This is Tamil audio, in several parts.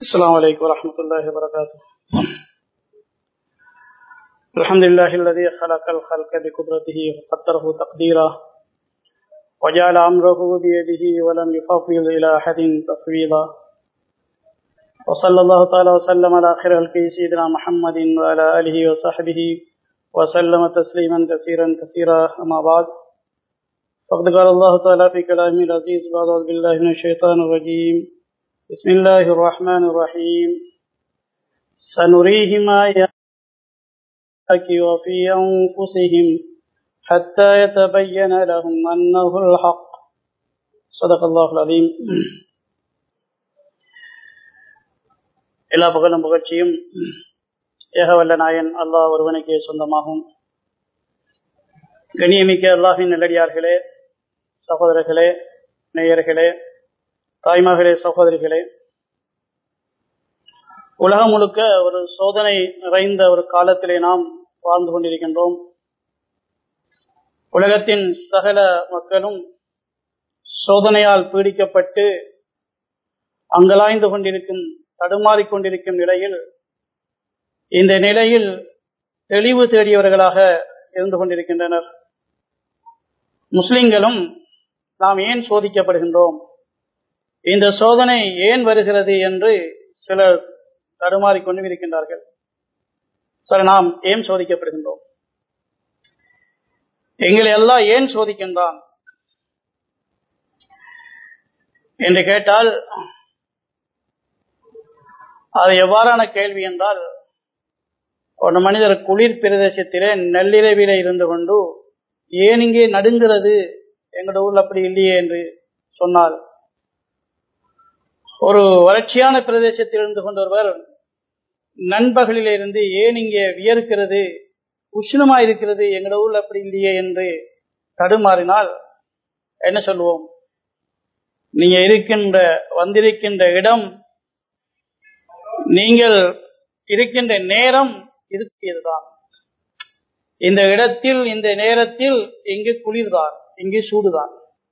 السلام عليكم ورحمة الله وبركاته الحمد لله الذي خلق الخلق بقدرته وقدره تقديرا وجعل أمره بيده ولم يفوض إلى أحد تفويضا وصلى الله تعالى وسلم على آخر الكي سيدنا محمد وعلى آله وصحبه وسلم تسليما كثيرا كثيرا أما بعد فقد قال الله تعالى في كلامه العزيز بعد أعوذ بالله من الشيطان الرجيم بسم الله الرحمن الرحيم سنريهم آياتك وفي أنفسهم حتى يتبين لهم أنه الحق صدق الله العظيم எல்லா புகழும் புகழ்ச்சியும் ஏகவல்ல நாயன் அல்லாஹ் ஒருவனுக்கே சொந்தமாகும் கண்ணியமிக்க அல்லாஹின் நல்லடியார்களே சகோதரர்களே நேயர்களே தாய்மகளே சகோதரிகளே உலகம் முழுக்க ஒரு சோதனை நிறைந்த ஒரு காலத்திலே நாம் வாழ்ந்து கொண்டிருக்கின்றோம் உலகத்தின் சகல மக்களும் சோதனையால் பீடிக்கப்பட்டு அங்கலாய்ந்து கொண்டிருக்கும் தடுமாறிக் கொண்டிருக்கும் நிலையில் இந்த நிலையில் தெளிவு தேடியவர்களாக இருந்து கொண்டிருக்கின்றனர் முஸ்லிம்களும் நாம் ஏன் சோதிக்கப்படுகின்றோம் இந்த சோதனை ஏன் வருகிறது என்று சிலர் தடுமாறிக்கொண்டும் இருக்கின்றார்கள் சார் நாம் ஏன் சோதிக்கப்படுகின்றோம் எங்களை எல்லாம் ஏன் சோதிக்கின்றான் என்று கேட்டால் அது எவ்வாறான கேள்வி என்றால் ஒரு மனிதர் குளிர் பிரதேசத்திலே நள்ளிரவில இருந்து கொண்டு ஏன் இங்கே நடுங்கிறது எங்களோட ஊர்ல அப்படி இல்லையே என்று சொன்னால் ஒரு வறட்சியான பிரதேசத்தில் இருந்து கொண்டொருவர் நண்பகலில் இருந்து ஏன் இங்கே வியர்க்கிறது உஷ்ணமா இருக்கிறது எங்களோட ஊர்ல அப்படி இல்லையே என்று தடுமாறினால் என்ன சொல்லுவோம் நீங்க இருக்கின்ற வந்திருக்கின்ற இடம் நீங்கள் இருக்கின்ற நேரம் இருக்கிறதுதான் இந்த இடத்தில் இந்த நேரத்தில் இங்கு குளிர்தான் இங்கு சூடுதான்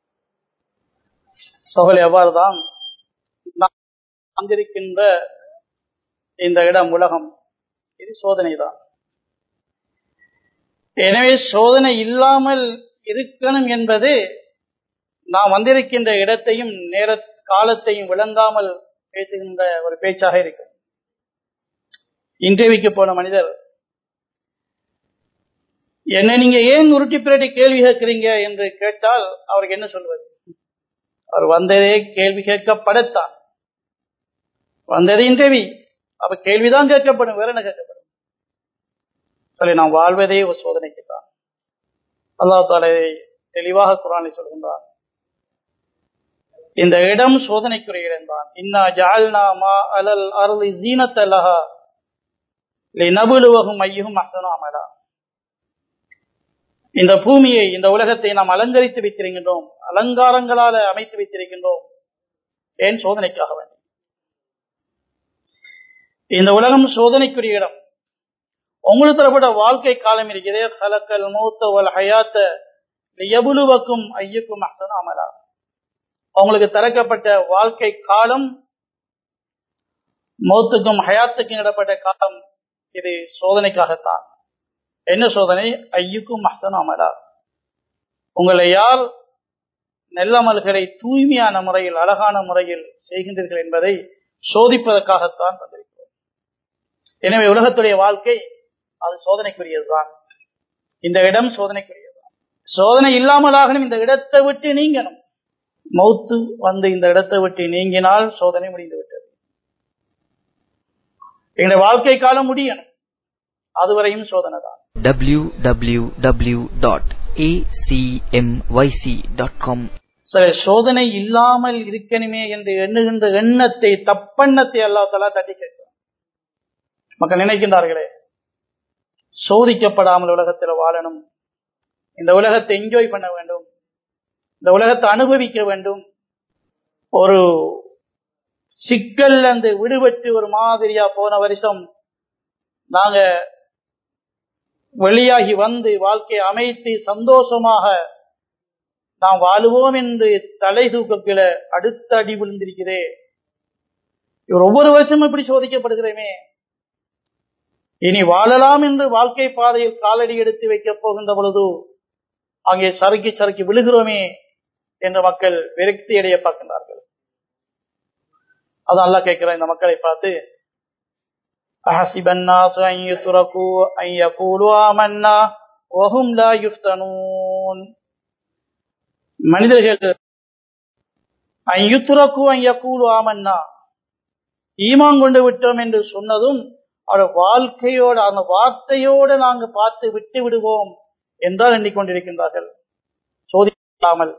சோகல் எவ்வாறுதான் வந்திருக்கின்ற இந்த இடம் உலகம் இது சோதனை தான் எனவே சோதனை இல்லாமல் இருக்கணும் என்பது நாம் வந்திருக்கின்ற இடத்தையும் நேர காலத்தையும் விளங்காமல் பேசுகின்ற ஒரு பேச்சாக இருக்கும் இன்டர்வியூக்கு போன மனிதர் என்ன நீங்க ஏன் உருட்டி பிரட்டி கேள்வி கேட்கிறீங்க என்று கேட்டால் அவருக்கு என்ன சொல்வது அவர் வந்ததே கேள்வி கேட்கப்படத்தான் வந்தது இன்டர்வியூ அப்ப கேள்விதான் கேட்கப்படும் வேற என்ன கேட்கப்படும் சொல்லி நாம் வாழ்வதே ஒரு சோதனைக்கு தான் அல்லா தாலை தெளிவாக குரானை சொல்கின்றார் இந்த இடம் சோதனைக்குரிய இடம் தான் இன்னா ஜால்னா மா அலல் அருள் ஜீனத்தலஹா நபுலுவகும் ஐயும் அசனோ அமலா இந்த பூமியை இந்த உலகத்தை நாம் அலங்கரித்து வைத்திருக்கின்றோம் அலங்காரங்களால அமைத்து வைத்திருக்கின்றோம் ஏன் சோதனைக்காக வேண்டும் இந்த உலகம் சோதனைக்குரிய இடம் உங்களுக்கு தரப்பட்ட வாழ்க்கை காலம் இருக்கிறதே கலக்கல் மூத்த ஒல் ஹயாத்த எபுலுவக்கும் ஐயுக்கும் அசனோ அமலா அவங்களுக்கு திறக்கப்பட்ட வாழ்க்கை காலம் மௌத்துக்கும் ஹயாத்துக்கும் இடப்பட்ட காலம் இது சோதனைக்காகத்தான் என்ன சோதனை ஐயுக்கும் மஹசன் அமலா உங்களை யார் நெல்லமல்களை தூய்மையான முறையில் அழகான முறையில் செய்கின்றீர்கள் என்பதை சோதிப்பதற்காகத்தான் தந்திருக்கிறோம் எனவே உலகத்துடைய வாழ்க்கை அது சோதனைக்குரியதுதான் இந்த இடம் சோதனைக்குரியதுதான் சோதனை இல்லாமலாகணும் இந்த இடத்தை விட்டு நீங்கணும் மௌத்து வந்து இந்த இடத்தை விட்டு நீங்கினால் சோதனை முடிந்து விட்டது எங்களுடைய வாழ்க்கை காலம் முடியணும் அதுவரையும் சோதனை தான் www.acmyc.com சரி சோதனை இல்லாமல் இருக்கணுமே என்று எண்ணுகின்ற எண்ணத்தை தப்பெண்ணத்தை அல்லா தலா தட்டி கேட்கிறார் மக்கள் நினைக்கின்றார்களே சோதிக்கப்படாமல் உலகத்தில் வாழணும் இந்த உலகத்தை என்ஜாய் பண்ண வேண்டும் இந்த உலகத்தை அனுபவிக்க வேண்டும் ஒரு சிக்கல் அந்த விடுபட்டு ஒரு மாதிரியா போன வருஷம் நாங்க வெளியாகி வந்து வாழ்க்கையை அமைத்து சந்தோஷமாக நாம் வாழுவோம் என்று தலை தூக்கக்கில அடுத்த அடி விழுந்திருக்கிறே இவர் ஒவ்வொரு வருஷமும் இப்படி சோதிக்கப்படுகிறோமே இனி வாழலாம் என்று வாழ்க்கை பாதையில் காலடி எடுத்து வைக்கப் போகின்ற பொழுது அங்கே சறுக்கி சறுக்கி விழுகிறோமே என்று மக்கள் விரக்தி அடைய பார்க்கின்றார்கள் அது அல்லா கேட்கிற இந்த மக்களை பார்த்து அஹசிபன்னாசு அன் யுத்ரகு அன் யகூலு ஆமன்னா வஹும் லா யுஃப்தனூன் மனிதர்கள் அன் யுத்ரகு அன் யகூலு ஆமன்னா ஈமான் கொண்டு விட்டோம் என்று சொன்னதும் அவர் வாழ்க்கையோட அந்த வார்த்தையோடு நாங்க பார்த்து விட்டு விடுவோம் என்றால் எண்ணிக்கொண்டிருக்கின்றார்கள் சோதிக்காமல்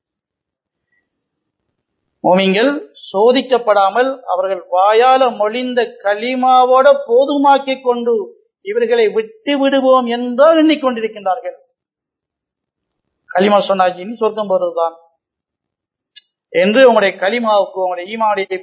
மோமிங்கள் சோதிக்கப்படாமல் அவர்கள் வாயால மொழிந்த களிமாவோட போதுமாக்கி கொண்டு இவர்களை விட்டு விடுவோம் என்றால் எண்ணிக்கொண்டிருக்கின்றார்கள் களிமா சொன்னாச்சு இனி சொர்க்கம் போறதுதான் என்று உங்களுடைய களிமாவுக்கு உங்களுடைய ஈமாவுடைய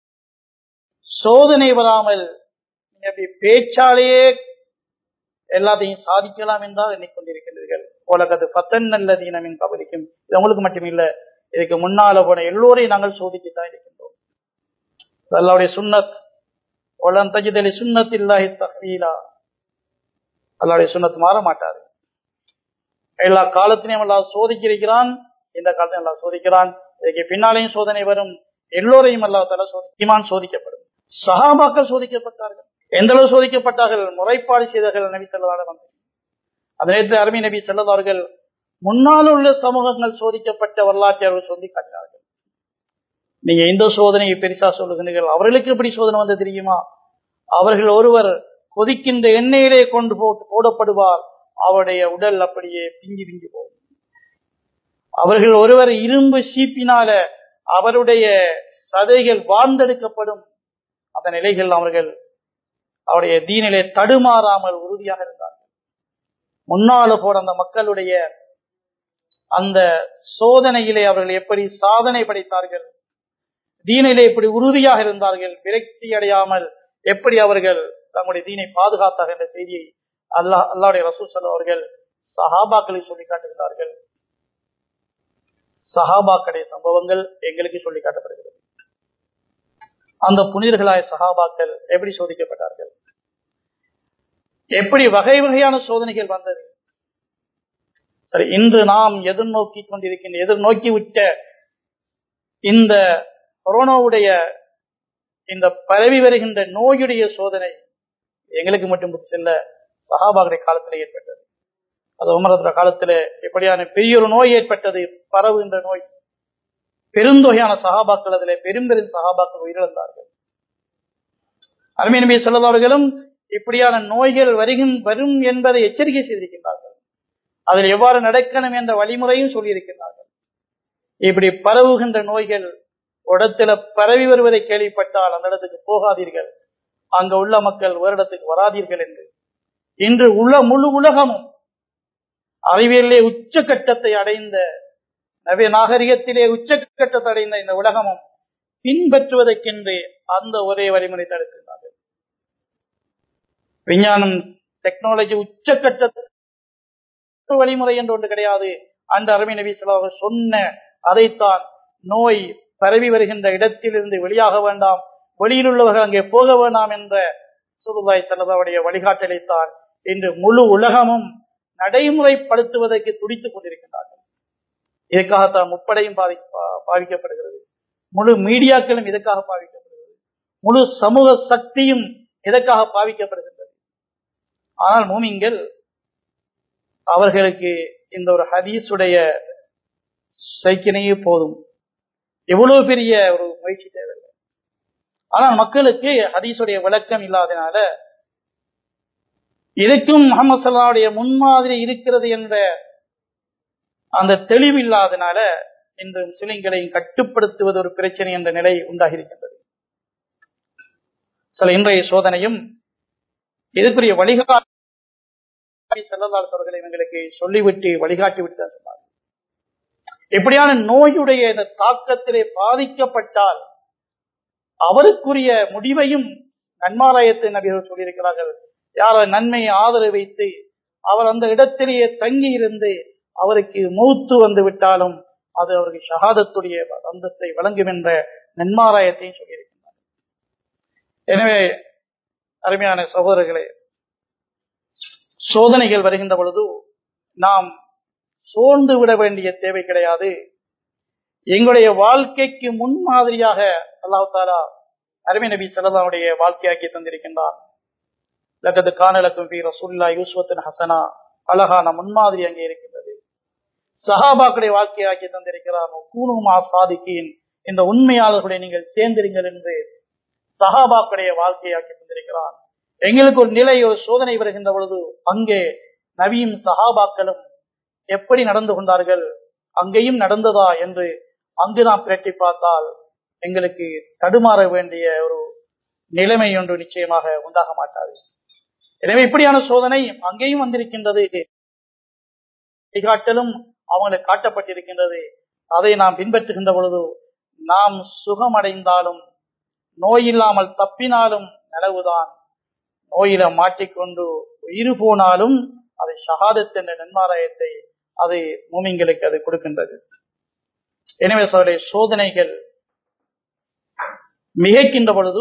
சோதனை வராமல் பேச்சாலேயே எல்லாத்தையும் சாதிக்கலாம் என்றால் எண்ணிக்கொண்டிருக்கின்றீர்கள் உலகத்து பத்தன் நல்ல தீனமின் கபலிக்கும் இது உங்களுக்கு மட்டுமில்ல இதுக்கு முன்னால போன எல்லோரையும் நாங்கள் சோதிச்சுதான் இருக்கின்றோம் அல்லாவுடைய சுண்ணத் உலன் தஜிதலி சுண்ணத் இல்லாஹி தஹீலா அல்லாவுடைய சுண்ணத் மாற மாட்டாரு எல்லா காலத்திலையும் எல்லாம் சோதிக்கிறான் இந்த காலத்தையும் எல்லாம் சோதிக்கிறான் இதுக்கு பின்னாலேயும் சோதனை வரும் எல்லோரையும் அல்லா தலா சோதிக்குமான் சோதிக்கப்படும் சகாபாக்கள் சோதிக்கப்பட்டார்கள் எந்த அளவு சோதிக்கப்பட்டார்கள் முறைப்பாடு செய்தார்கள் நபி செல்லதான வந்து அந்த நேரத்தில் அருமை நபி செல்லதார்கள் முன்னால் உள்ள சமூகங்கள் சோதிக்கப்பட்ட வரலாற்றை அவர்கள் சொல்லி காட்டினார்கள் நீங்க இந்த சோதனையை பெருசா சொல்லுகிறீர்கள் அவர்களுக்கு எப்படி சோதனை வந்து தெரியுமா அவர்கள் ஒருவர் கொதிக்கின்ற எண்ணெயிலே கொண்டு போட்டு போடப்படுவார் அவருடைய உடல் அப்படியே பிஞ்சு பிஞ்சு போகும் அவர்கள் ஒருவர் இரும்பு சீப்பினால அவருடைய சதைகள் வாழ்ந்தெடுக்கப்படும் அந்த நிலைகள் அவர்கள் அவருடைய தீனிலே தடுமாறாமல் உறுதியாக இருந்தார்கள் முன்னால போன அந்த மக்களுடைய அந்த சோதனையிலே அவர்கள் எப்படி சாதனை படைத்தார்கள் தீனிலே எப்படி உறுதியாக இருந்தார்கள் விரக்தி அடையாமல் எப்படி அவர்கள் தங்களுடைய தீனை பாதுகாத்தார்கள் என்ற செய்தியை அல்லாஹ் அல்லாவுடைய ரசூல் அவர்கள் சஹாபாக்களை சொல்லி காட்டுகிறார்கள் சஹாபாக்களுடைய சம்பவங்கள் எங்களுக்கு சொல்லி காட்டப்படுகிறது அந்த புனிதர்களாய சஹாபாக்கள் எப்படி சோதிக்கப்பட்டார்கள் எப்படி வகை வகையான சோதனைகள் வந்தது சரி இன்று நாம் எதிர்நோக்கி கொண்டிருக்கின்ற எதிர்நோக்கி விட்ட இந்த கொரோனாவுடைய இந்த பரவி வருகின்ற நோயுடைய சோதனை எங்களுக்கு மட்டும் செல்ல சகாபாகுடைய காலத்தில் ஏற்பட்டது அது உமரத்துல காலத்துல எப்படியான பெரிய ஒரு நோய் ஏற்பட்டது பரவுகின்ற நோய் பெருந்தொகையான சகாபாக்கள் அதில் பெரும்பெரும் சகாபாக்கள் உயிரிழந்தார்கள் அருமை நபி சொல்லவர்களும் இப்படியான நோய்கள் வருகின் வரும் என்பதை எச்சரிக்கை செய்திருக்கின்றார்கள் அதில் எவ்வாறு நடக்கணும் என்ற வழிமுறையும் சொல்லியிருக்கின்றார்கள் இப்படி பரவுகின்ற நோய்கள் இடத்துல பரவி வருவதை கேள்விப்பட்டால் அந்த இடத்துக்கு போகாதீர்கள் அங்க உள்ள மக்கள் ஒரு இடத்துக்கு வராதீர்கள் என்று இன்று உள்ள முழு உலகமும் அறிவியலிலே உச்சகட்டத்தை அடைந்த நவீன நாகரிகத்திலே உச்சகட்டத்தை அடைந்த இந்த உலகமும் பின்பற்றுவதற்கென்று அந்த ஒரே வழிமுறை தடுக்கின்றார்கள் விஞ்ஞானம் டெக்னாலஜி உச்சகட்ட வழிமுறை என்று ஒன்று கிடையாது அந்த அருமை நபி சொல்லாக சொன்ன அதைத்தான் நோய் பரவி வருகின்ற இடத்திலிருந்து வெளியாக வேண்டாம் வெளியில் உள்ளவர்கள் அங்கே போக வேண்டாம் என்ற சுருதாய் செல்லதாவுடைய வழிகாட்டலைத்தான் இன்று முழு உலகமும் நடைமுறைப்படுத்துவதற்கு துடித்துக் கொண்டிருக்கின்றார்கள் இதற்காகத்தான் முப்படையும் பாதி பாதிக்கப்படுகிறது முழு மீடியாக்களும் இதற்காக பாதிக்கப்படுகிறது முழு சமூக சக்தியும் இதற்காக பாவிக்கப்படுகின்றது ஆனால் மூமிங்கள் அவர்களுக்கு இந்த ஒரு ஹதீஸுடைய சைக்கினையே போதும் எவ்வளவு பெரிய ஒரு முயற்சி தேவையில்லை ஆனால் மக்களுக்கு ஹதீஸுடைய விளக்கம் இல்லாதனால இதுக்கும் முகமது சல்லாவுடைய முன்மாதிரி இருக்கிறது என்ற அந்த தெளிவு இல்லாதனால இன்று முஸ்லிம்களையும் கட்டுப்படுத்துவது ஒரு பிரச்சனை என்ற நிலை உண்டாகி இருக்கின்றது சில இன்றைய சோதனையும் இதுக்குரிய வழிகாட்டி செல்லலாளர்கள் இவங்களுக்கு சொல்லிவிட்டு வழிகாட்டி விட்டு தான் சொன்னார் எப்படியான நோயுடைய இந்த தாக்கத்திலே பாதிக்கப்பட்டால் அவருக்குரிய முடிவையும் நன்மாராயத்தை நபிகள் சொல்லியிருக்கிறார்கள் யார் நன்மையை ஆதரவு வைத்து அவர் அந்த இடத்திலேயே தங்கி இருந்து அவருக்கு மூத்து வந்து விட்டாலும் அது அவருக்கு ஷஹாதத்துடைய அந்தஸ்தை வழங்கும் என்ற நன்மாராயத்தையும் சொல்லியிருக்கிறார் எனவே அருமையான சகோதரர்களே சோதனைகள் வருகின்ற பொழுது நாம் சோர்ந்து விட வேண்டிய தேவை கிடையாது எங்களுடைய வாழ்க்கைக்கு முன்மாதிரியாக அல்லாஹ் தாலா அருமை நபி சல்லாவுடைய வாழ்க்கையாக்கி தந்திருக்கின்றார் லக்கது காணலக்கும் பி ரசுல்லா யூஸ்வத்தின் ஹசனா அழகான முன்மாதிரி அங்கே இருக்கின்றது சஹாபாக்களுடைய வாழ்க்கையாக்கி தந்திருக்கிறார் கூணுமா சாதிக்கின் இந்த உண்மையாளர்களை நீங்கள் சேர்ந்திருங்கள் என்று சஹாபாக்களுடைய வாழ்க்கையாக்கி தந்திருக்கிறார் எங்களுக்கு ஒரு நிலை ஒரு சோதனை வருகின்ற பொழுது அங்கே நவீன் சஹாபாக்களும் எப்படி நடந்து கொண்டார்கள் அங்கேயும் நடந்ததா என்று அங்கு நாம் பிரட்டி பார்த்தால் எங்களுக்கு தடுமாற வேண்டிய ஒரு நிலைமை ஒன்று நிச்சயமாக உண்டாக மாட்டாது எனவே இப்படியான சோதனை அங்கேயும் வந்திருக்கின்றது வழிகாட்டலும் அவங்களுக்கு காட்டப்பட்டிருக்கின்றது அதை நாம் பின்பற்றுகின்ற பொழுது நாம் சுகமடைந்தாலும் நோய் இல்லாமல் தப்பினாலும் நலவுதான் நோயில மாட்டிக்கொண்டு உயிர் போனாலும் அதை ஷஹாதத் என்ற நன்மாராயத்தை அது மூமிங்களுக்கு அது கொடுக்கின்றது எனவே சொல்ல சோதனைகள் மிகைக்கின்ற பொழுது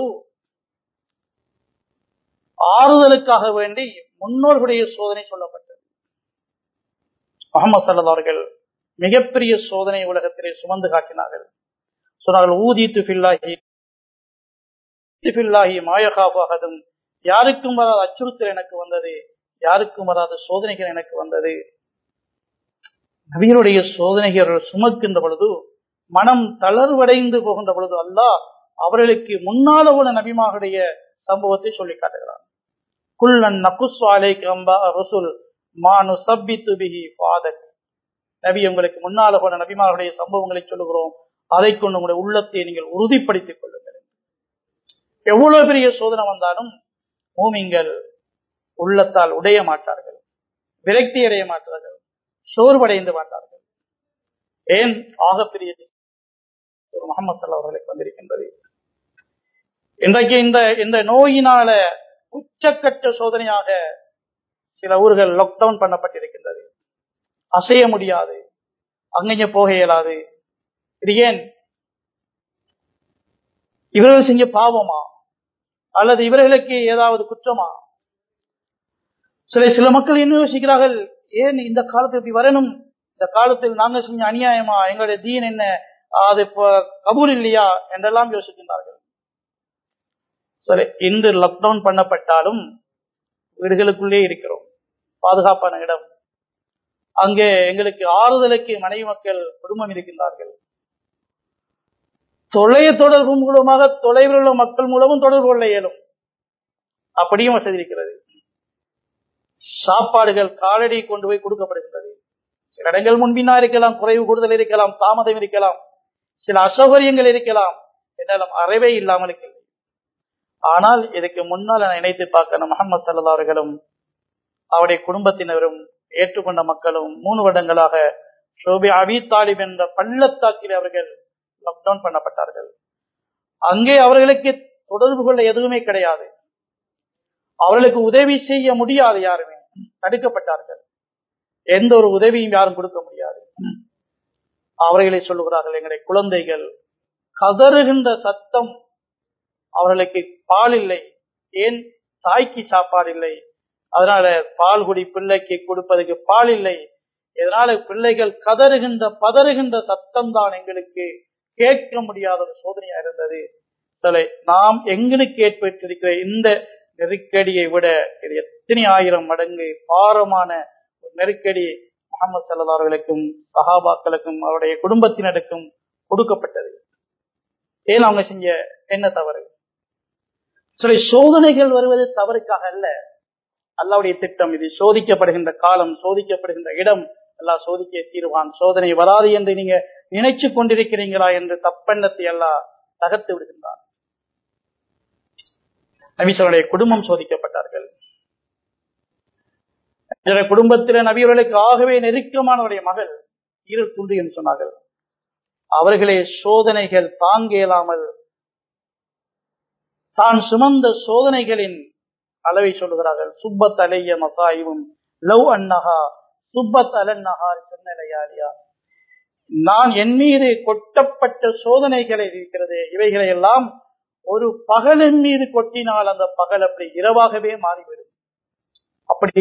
ஆறுதலுக்காக வேண்டி முன்னோர்களுடைய சோதனை சொல்லப்பட்டது முகமது சல்லா அவர்கள் மிகப்பெரிய சோதனை உலகத்திலே சுமந்து காட்டினார்கள் சொன்னார்கள் ஊதி துஃபில்லாஹி துஃபில்லாஹி மாயகாபாகதும் யாருக்கும் வராத அச்சுறுத்தல் எனக்கு வந்தது யாருக்கும் வராத சோதனைகள் எனக்கு வந்தது நபிகளுடைய சோதனைகள் சுமக்கின்ற பொழுது மனம் தளர்வடைந்து போகின்ற பொழுது அல்லாஹ் அவர்களுக்கு முன்னால உள்ள நபிமாவுடைய சம்பவத்தை சொல்லி காட்டுகிறார் குல்லன் நகுஸ் அலைக்கு அம்பா ரசுல் மானு சப்பித்து பிஹி ஃபாதக் நபி உங்களுக்கு முன்னால போன நபிமாருடைய சம்பவங்களை சொல்லுகிறோம் அதை கொண்டு உங்களுடைய உள்ளத்தை நீங்கள் உறுதிப்படுத்திக் கொள்ளுங்கள் எவ்வளவு பெரிய சோதனை வந்தாலும் மூமிங்கள் உள்ளத்தால் உடைய மாட்டார்கள் விரக்தி அடைய மாட்டார்கள் சோர்வடைந்து மாட்டார்கள் ஏன் ஆகப்பெரிய ஒரு முகமது சல்லா அவர்களுக்கு வந்திருக்கின்றது இன்றைக்கு இந்த இந்த நோயினால உச்சக்கட்ட சோதனையாக சில ஊர்கள் லாக்டவுன் பண்ணப்பட்டிருக்கின்றது அசைய முடியாது அங்கங்க போக இயலாது இது ஏன் இவர்கள் செஞ்ச பாவமா அல்லது இவர்களுக்கு ஏதாவது குற்றமா சில சில மக்கள் என்ன யோசிக்கிறார்கள் ஏன் இந்த காலத்தில் இப்படி வரணும் இந்த காலத்தில் நாங்க செஞ்ச அநியாயமா எங்களுடைய தீன் என்ன அது கபூல் இல்லையா என்றெல்லாம் யோசிக்கின்றார்கள் சரி இன்று லாக்டவுன் பண்ணப்பட்டாலும் வீடுகளுக்குள்ளே இருக்கிறோம் பாதுகாப்பான இடம் அங்கே எங்களுக்கு ஆறுதலுக்கு மனைவி மக்கள் குடும்பம் இருக்கின்றார்கள் தொலைய தொடர்பு மூலமாக தொலைவில் உள்ள மக்கள் மூலமும் தொடர்பு கொள்ள இயலும் அப்படியும் வசதி இருக்கிறது சாப்பாடுகள் காலடி கொண்டு போய் கொடுக்கப்படுகின்றது சில இடங்கள் முன்பினா இருக்கலாம் குறைவு கூடுதல் இருக்கலாம் தாமதம் இருக்கலாம் சில அசௌகரியங்கள் இருக்கலாம் என்றாலும் அறவே இல்லாமல் இருக்கில்லை ஆனால் இதுக்கு முன்னால் நினைத்து பார்க்கணும் முகமது சல்லா அவர்களும் அவருடைய குடும்பத்தினரும் ஏற்றுக்கொண்ட மக்களும் மூணு வருடங்களாக ஷோபி அபி தாலிப் என்ற பள்ளத்தாக்கில் அவர்கள் லாக்டவுன் பண்ணப்பட்டார்கள் அங்கே அவர்களுக்கு தொடர்பு கொள்ள எதுவுமே கிடையாது அவர்களுக்கு உதவி செய்ய முடியாது யாருமே தடுக்கப்பட்டார்கள் எந்த ஒரு உதவியும் யாரும் கொடுக்க முடியாது அவர்களை சொல்லுகிறார்கள் எங்களுடைய குழந்தைகள் கதறுகின்ற சத்தம் அவர்களுக்கு பால் இல்லை ஏன் தாய்க்கு சாப்பாடு இல்லை அதனால பால் குடி பிள்ளைக்கு கொடுப்பதற்கு பால் இல்லை இதனால பிள்ளைகள் கதறுகின்ற பதறுகின்ற சத்தம் தான் எங்களுக்கு கேட்க முடியாத ஒரு சோதனையா இருந்தது சிலை நாம் எங்களுக்கு ஏற்பட்டிருக்கிற இந்த நெருக்கடியை விட இது எத்தனை ஆயிரம் மடங்கு பாரமான ஒரு நெருக்கடி முகமது சல்லா அவர்களுக்கும் சஹாபாக்களுக்கும் அவருடைய குடும்பத்தினருக்கும் கொடுக்கப்பட்டது ஏன் அவங்க செஞ்ச என்ன தவறு சில சோதனைகள் வருவது தவறுக்காக அல்ல அல்லாவுடைய திட்டம் இது சோதிக்கப்படுகின்ற காலம் சோதிக்கப்படுகின்ற இடம் எல்லாம் சோதிக்க தீர்வான் சோதனை வராது என்று நீங்க நினைச்சு கொண்டிருக்கிறீங்களா என்று தப்பெண்ணத்தை எல்லாம் தகர்த்து விடுகின்றான் நபிசனுடைய குடும்பம் சோதிக்கப்பட்டார்கள் குடும்பத்தில நபியவர்களுக்கு ஆகவே நெருக்கமானவருடைய மகள் இரு துண்டு என்று சொன்னார்கள் அவர்களே சோதனைகள் தாங்க இயலாமல் தான் சுமந்த சோதனைகளின் அளவை சொல்லுகிறார்கள் சுப்பத் அலைய மசாயும் லவ் அன்னஹா சுப்பத் அலன்னஹார் சென்னலையாலியா நான் என் மீது கொட்டப்பட்ட சோதனைகளை இருக்கிறது இவைகளை எல்லாம் ஒரு பகலின் மீது கொட்டினால் அந்த பகல் அப்படி இரவாகவே மாறிவிடும் அப்படி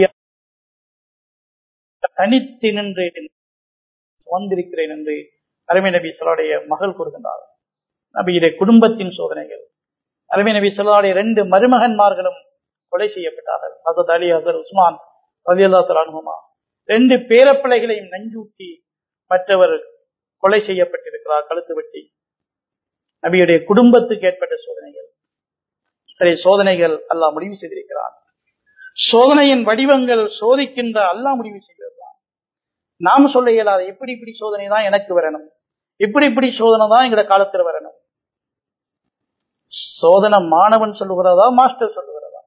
தனித்து நின்று வந்திருக்கிறேன் என்று அருமை நபி சொல்லாடைய மகள் கூறுகின்றார் நபியுடைய குடும்பத்தின் சோதனைகள் அருமை நபி சொல்லாடைய ரெண்டு மருமகன்மார்களும் கொலை செய்யப்பட்டார்கள் ஹசத் அலி ஹசர் உஸ்மான் ரலியல்லா தலானுமா ரெண்டு பேரப்பிள்ளைகளையும் நஞ்சூட்டி மற்றவர் கொலை செய்யப்பட்டிருக்கிறார் கழுத்து வெட்டி நபியுடைய குடும்பத்துக்கு ஏற்பட்ட சோதனைகள் சரி சோதனைகள் அல்லாஹ் முடிவு செய்திருக்கிறார் சோதனையின் வடிவங்கள் சோதிக்கின்ற அல்லாஹ் முடிவு செய்கிறது நாம் சொல்ல இயலாது இப்படி இப்படி சோதனை தான் எனக்கு வரணும் இப்படி இப்படி சோதனை தான் எங்கட காலத்துல வரணும் சோதனை மாணவன் சொல்லுகிறதா மாஸ்டர் சொல்லுகிறதா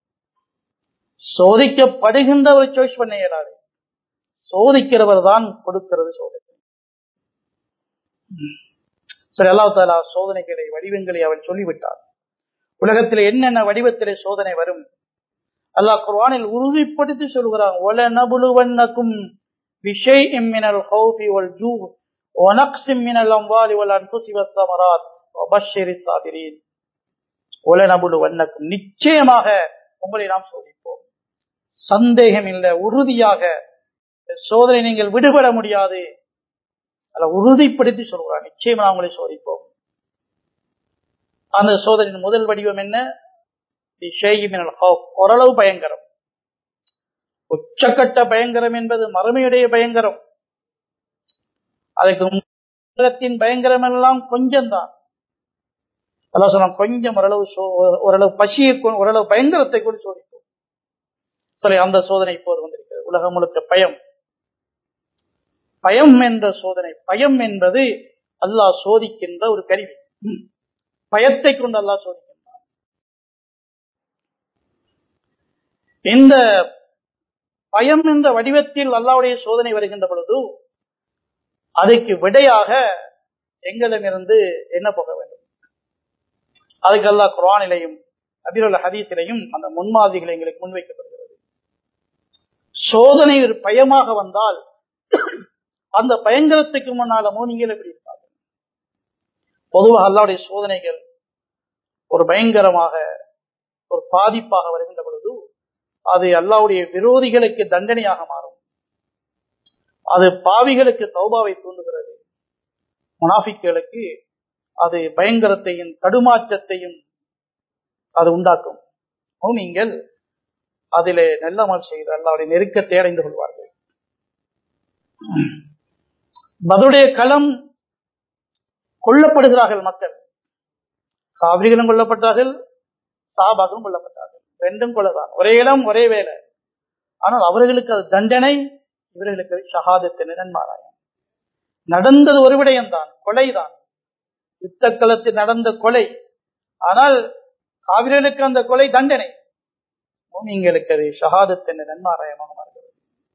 சோதிக்கப்படுகின்றவர் சாய்ஸ் பண்ண இயலாது சோதிக்கிறவர் தான் கொடுக்கிறது சோதனை சரி அல்லா தாலா சோதனைகளை வடிவங்களை அவன் சொல்லிவிட்டார் உலகத்தில் என்னென்ன வடிவத்திலே சோதனை வரும் அல்லாஹ் குர்ஆனில் உறுதிப்படுத்தி சொல்கிறான் ஒல நபுலுவன்னக்கும் بشيء من الخوف والجوع ونقص من الأموال والأنفس والثمرات وبشر الصابرين وَلَنَبْلُوَنَّكُمْ நிச்சயமாக உங்களை நாம் சோதிப்போம் சந்தேகம் இல்லை உறுதியாக சோதனை நீங்கள் விடுபட முடியாது அதை உறுதிப்படுத்தி சொல்கிறார் நிச்சயமா உங்களை சோதிப்போம் அந்த சோதனையின் முதல் வடிவம் என்ன ஓரளவு பயங்கரம் உச்சக்கட்ட பயங்கரம் என்பது மறுமையுடைய பயங்கரம் அதுக்கு உலகத்தின் பயங்கரம் எல்லாம் கொஞ்சம் தான் அதான் சொன்னா கொஞ்சம் ஓரளவு ஓரளவு பசியை ஓரளவு பயங்கரத்தை கூட சோதிப்போம் சரி அந்த சோதனை இப்போது வந்திருக்கிறது உலகம் முழுக்க பயம் பயம் என்ற சோதனை பயம் என்பது அல்லாஹ் சோதிக்கின்ற ஒரு கருவி பயத்தை கொண்டு அல்லாஹ் சோதிக்கின்றான் இந்த பயம் என்ற வடிவத்தில் அல்லாவுடைய சோதனை வருகின்ற பொழுது அதுக்கு விடையாக எங்களிடமிருந்து என்ன போக வேண்டும் அதுக்கு அல்லா குரானிலையும் அபிருள்ள ஹதீஸிலையும் அந்த முன்மாதிரிகள் எங்களுக்கு முன்வைக்கப்படுகிறது சோதனை ஒரு பயமாக வந்தால் அந்த பயங்கரத்துக்கு முன்னால மூனிங்கள் எப்படி இருப்பார்கள் பொதுவாக அல்லாவுடைய சோதனைகள் ஒரு பயங்கரமாக ஒரு பாதிப்பாக வருகின்ற பொழுது அது அல்லாவுடைய விரோதிகளுக்கு தண்டனையாக மாறும் அது பாவிகளுக்கு தௌபாவை தூண்டுகிறது முனாஃபிக்களுக்கு அது பயங்கரத்தையும் தடுமாற்றத்தையும் அது உண்டாக்கும் நீங்கள் அதிலே நல்லமல் செய்து அல்லாவுடைய நெருக்கத்தை அடைந்து கொள்வார்கள் பதுடைய களம் கொல்லப்படுகிறார்கள் மக்கள் காவிரிகளும் கொல்லப்பட்டார்கள் சாபாகவும் கொல்லப்பட்டார்கள் ரெண்டும் கொள்ளதான் ஒரே இடம் ஒரே வேலை ஆனால் அவர்களுக்கு அது தண்டனை இவர்களுக்கு ஷஹாதத்தின் நன்மாராயம் நடந்தது ஒரு விடயம்தான் கொலைதான் யுத்த களத்தில் நடந்த கொலை ஆனால் காவிரிகளுக்கு அந்த கொலை தண்டனை பூமிங்களுக்கு அது ஷஹாதத்தின் நன்மாராயமாக மாறுகிறது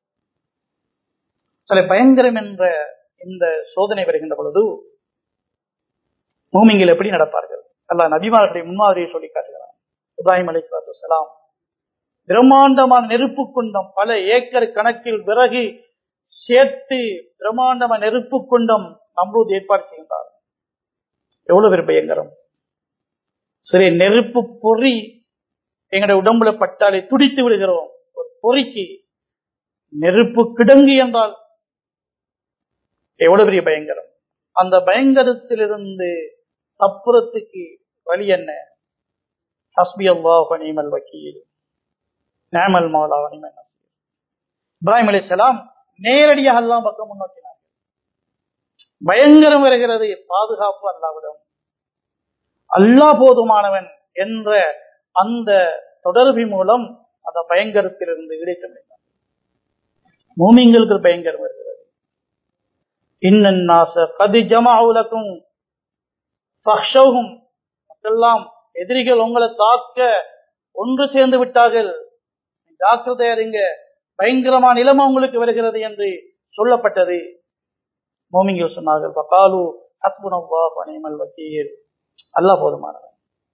சில பயங்கரம் என்ற இந்த சோதனை வருகின்ற பொழுது பூமிங்கள் எப்படி நடப்பார்கள் அல்ல நபிமார்களுடைய முன்மாதிரியை சொல்லி காட்டுகிறார் இப்ராஹிம் அலி சலாம் பிரம்மாண்டமான நெருப்பு குண்டம் பல ஏக்கர் கணக்கில் விறகு சேர்த்து பிரம்மாண்டமான நெருப்பு குண்டம் நம்பூத் ஏற்பாடு செய்கின்றார் எவ்வளவு பேர் பயங்கரம் சரி நெருப்பு பொறி எங்களுடைய உடம்புல பட்டாலே துடித்து விடுகிறோம் ஒரு பொறிக்கு நெருப்பு கிடங்கு என்றால் எவ்வளவு பெரிய பயங்கரம் அந்த பயங்கரத்திலிருந்து தப்புறத்துக்கு வழி என்ன ஹஸ்பி அல்லாஹ் நீமல் வக்கீல் நேமல் மௌலா நிமல் இப்ராஹிம் அலி சலாம் நேரடியாக எல்லாம் பக்கம் முன்னோக்கினார்கள் பயங்கரம் வருகிறது பாதுகாப்பு அல்லாவிடம் அல்லாஹ் போதுமானவன் என்ற அந்த தொடர்பு மூலம் அந்த பயங்கரத்திலிருந்து இடைக்க முடிந்தார் மூமிங்களுக்கு பயங்கரம் வருகிறது இன்னன்னாச கதி ஜமாவுலக்கும் மக்கெல்லாம் எதிரிகள் உங்களை தாக்க ஒன்று சேர்ந்து விட்டார்கள் ஜாக்கிரதையா இருங்க பயங்கரமான நிலைமை உங்களுக்கு வருகிறது என்று சொல்லப்பட்டது மோமிங்க சொன்னார்கள் பகாலு ஹஸ்புனல்லா பனிமல் வக்கீல் அல்லா போதுமானவன்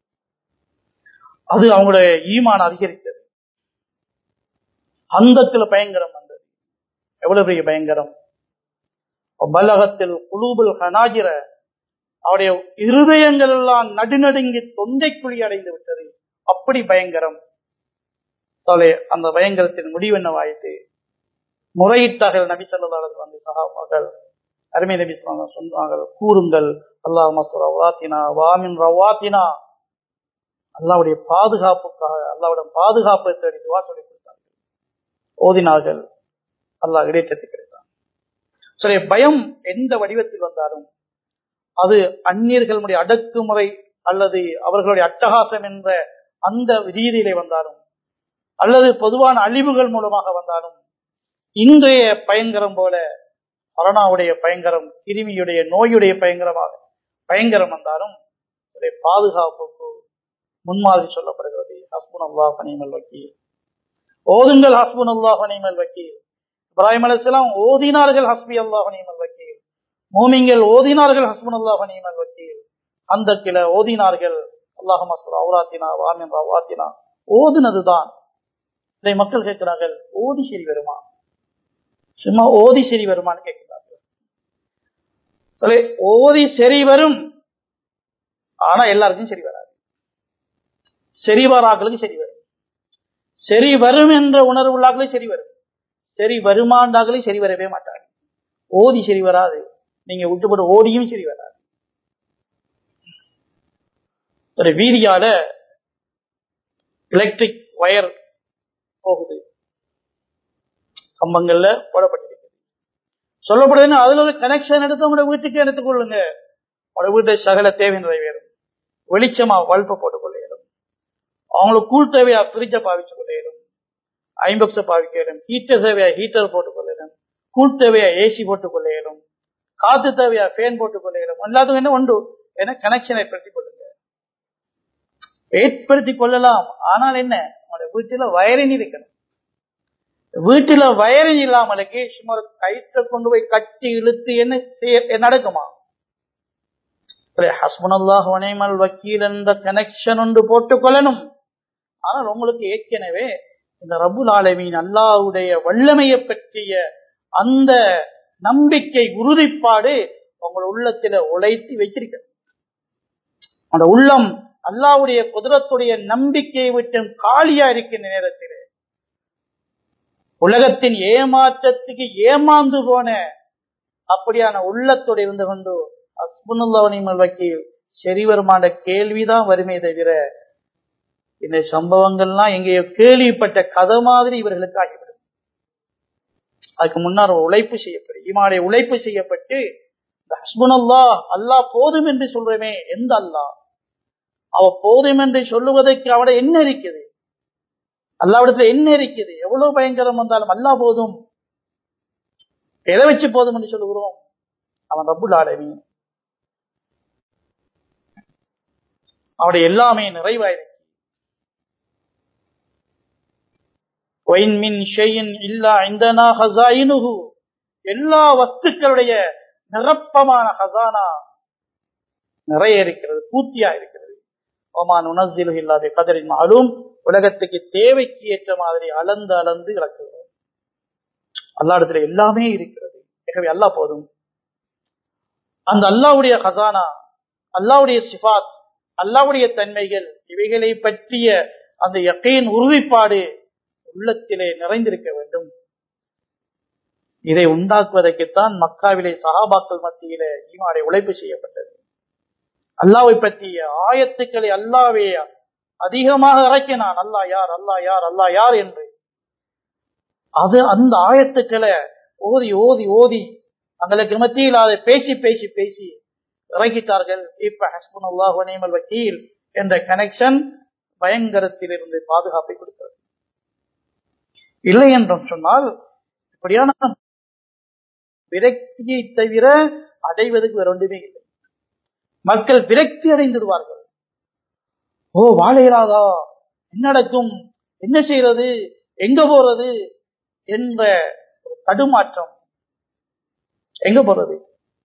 அது அவங்களுடைய ஈமான அதிகரித்தது அந்தத்துல பயங்கரம் வந்தது எவ்வளவு பெரிய பயங்கரம் பலகத்தில் குலூபுல் ஹனாஜிர அவருடைய இருதயங்கள் எல்லாம் நடுநடுங்கி தொண்டை குழி அடைந்து விட்டது அப்படி பயங்கரம் சோலே அந்த பயங்கரத்தின் முடிவு என்னவாயிற்று முறையிட்டார்கள் நபி சொல்லலாம் வந்து சகாபாக்கள் அருமை நபி ஸல்லல்லாஹு சொன்னார்கள் கூறுங்கள் அல்லாஹ் மசூர் ரவாத்தினா வாமின் ரவாத்தினா அல்லாவுடைய பாதுகாப்புக்காக அல்லாவுடைய பாதுகாப்பை தேடி துவா சொல்லி கொடுத்தார்கள் ஓதினார்கள் அல்லாஹ் இடைச்சத்தை கிடைத்தான் சரி பயம் எந்த வடிவத்தில் வந்தாலும் அது அந்நியர்களுடைய அடக்குமுறை அல்லது அவர்களுடைய அட்டகாசம் என்ற அந்த ரீதியிலே வந்தாலும் அல்லது பொதுவான அழிவுகள் மூலமாக வந்தாலும் இன்றைய பயங்கரம் போல கொரோனாவுடைய பயங்கரம் கிருமியுடைய நோயுடைய பயங்கரமாக பயங்கரம் வந்தாலும் அதனுடைய பாதுகாப்புக்கு முன்மாதிரி சொல்லப்படுகிறது ஹஸ்புன் அல்லா பனிமல் வக்கீல் ஓதுங்கள் ஹஸ்புன் அல்லா பனிமல் வக்கீல் இப்ராஹிம் அலிஸ்லாம் ஓதினார்கள் ஹஸ்பி அல்லா பனிமல் வக்கீல் மூமிங்கள் ஓதினார்கள் ஹஸ்புன் அல்லா பனிமல் வக்கீல் அந்த கிள ஓதினார்கள் அல்லாஹ் மசூர் அவுராத்தினா வாமின் ரவாத்தினா ஓதுனதுதான் இதை மக்கள் கேட்கிறார்கள் ஓதி சரி வருமா சும்மா ஓதி சரி வருமான்னு கேட்கிறார்கள் சரி ஓதி சரி வரும் ஆனா எல்லாருக்கும் சரி வராது சரி வராக்களுக்கு சரி வரும் சரி வரும் என்ற உணர்வு உள்ளாக்களே சரி வரும் சரி வருமாண்டாக்களே சரி வரவே மாட்டாங்க ஓதி சரி வராது நீங்க விட்டுப்பட்டு ஓடியும் சரி வராது ஒரு வீதியால எலக்ட்ரிக் வயர் போகுது கம்பங்கள்ல போடப்பட்டிருக்கு சொல்லப்படுதுன்னா அதுல ஒரு கனெக்ஷன் எடுத்து உங்களோட வீட்டுக்கு எடுத்துக்கொள்ளுங்க உங்களோட வீட்டை சகல தேவை நிறைவேறும் வெளிச்சமா வல்ப போட்டுக்கொள்ள இயலும் அவங்களுக்கு கூழ் தேவையா பிரிட்ஜ பாவிச்சு கொள்ள இயலும் ஐம்பக்ஸ பாவிக்க இயலும் ஹீட்டர் தேவையா ஹீட்டர் போட்டுக்கொள்ள இயலும் கூழ் தேவையா ஏசி போட்டுக்கொள்ள இயலும் காத்து தேவையா ஃபேன் போட்டுக்கொள்ள இயலும் எல்லாத்துக்கும் என்ன உண்டு என கனெக்ஷன் ஏற்படுத்திக் கொள்ளுங்க ஏற்படுத்திக் கொள்ளலாம் ஆனால் என்ன உங்களோட வீட்டுல வயரிங் இருக்கணும் வீட்டுல வயரிங் இல்லாமலுக்கு சும்மா ஒரு கயிற்ற கொண்டு போய் கட்டி இழுத்து என்ன செய்ய நடக்குமா ஹஸ்பனல்லாஹ் வனைமல் வக்கீல் என்ற கனெக்ஷன் ஒன்று போட்டுக் கொள்ளணும் ஆனால் உங்களுக்கு ஏற்கனவே இந்த ரபுல் ஆலமீன் அல்லாவுடைய வல்லமையை பற்றிய அந்த நம்பிக்கை உறுதிப்பாடு உங்கள் உள்ளத்துல உழைத்து வைத்திருக்கிறது அந்த உள்ளம் அல்லாவுடைய குதிரத்துடைய நம்பிக்கையை விட்டு காலியா இருக்கின்ற நேரத்திலே உலகத்தின் ஏமாற்றத்துக்கு ஏமாந்து போன அப்படியான உள்ளத்தோடு இருந்து கொண்டு அஸ்புனுல்லவனிமல் வக்கீல் சரி வருமான கேள்விதான் வருமே தவிர இந்த சம்பவங்கள்லாம் எங்கேயோ கேள்விப்பட்ட கதை மாதிரி இவர்களுக்கு ஆகிவிடும் அதுக்கு முன்னால் உழைப்பு செய்யப்படும் இமாடைய உழைப்பு செய்யப்பட்டு இந்த ஹஸ்புனல்லா அல்லா போதும் என்று சொல்றமே எந்த அல்லா அவ போதும் என்று சொல்லுவதற்கு அவட என்ன இருக்குது அல்லாவிடத்துல என்ன இருக்குது எவ்வளவு பயங்கரம் வந்தாலும் அல்லா போதும் எதை வச்சு போதும் என்று சொல்லுகிறோம் அவன் ரப்புல் ஆலமி அவருடைய எல்லாமே நிறைவாயிருக்கு எல்லா வஸ்துக்களுடைய நிரப்பமான ஹசானா நிறைய இருக்கிறது பூர்த்தியா இருக்கிறது ஓமான் உணர்தில் இல்லாத கதரின் மாலும் உலகத்துக்கு தேவைக்கு ஏற்ற மாதிரி அளந்து அளந்து இறக்குகிறோம் அல்லா இடத்துல எல்லாமே இருக்கிறது எனவே அல்லா போதும் அந்த அல்லாவுடைய ஹசானா அல்லாவுடைய சிபாத் அல்லாவுடைய தன்மைகள் இவைகளை பற்றிய அந்த யக்கையின் உறுதிப்பாடு உள்ளத்திலே நிறைந்திருக்க வேண்டும் இதை உண்டாக்குவதற்குத்தான் மக்காவிலே சகாபாக்கள் மத்தியிலே ஈமாடை உழைப்பு செய்யப்பட்டது அல்லாவை பற்றிய ஆயத்துக்களை அல்லாவே அதிகமாக இறக்கினான் அல்லா யார் அல்லா யார் அல்லா யார் என்று அது அந்த ஆயத்துக்களை ஓதி ஓதி ஓதி தங்களுக்கு மத்தியில் அதை பேசி பேசி பேசி இறக்கிட்டார்கள் இப்ப ஹஸ்பன் அல்லாஹ் நேமல் வக்கீல் என்ற கனெக்ஷன் பயங்கரத்திலிருந்து பாதுகாப்பை கொடுக்கிறது இல்லை என்றும் சொன்னால் இப்படியான விரக்தியை தவிர அடைவதற்கு வேற ஒன்றுமே இல்லை மக்கள் விரக்தி அடைந்துடுவார்கள் ஓ வாழையிலாதா என்ன நடக்கும் என்ன செய்யறது எங்க போறது என்ற ஒரு தடுமாற்றம் எங்க போறது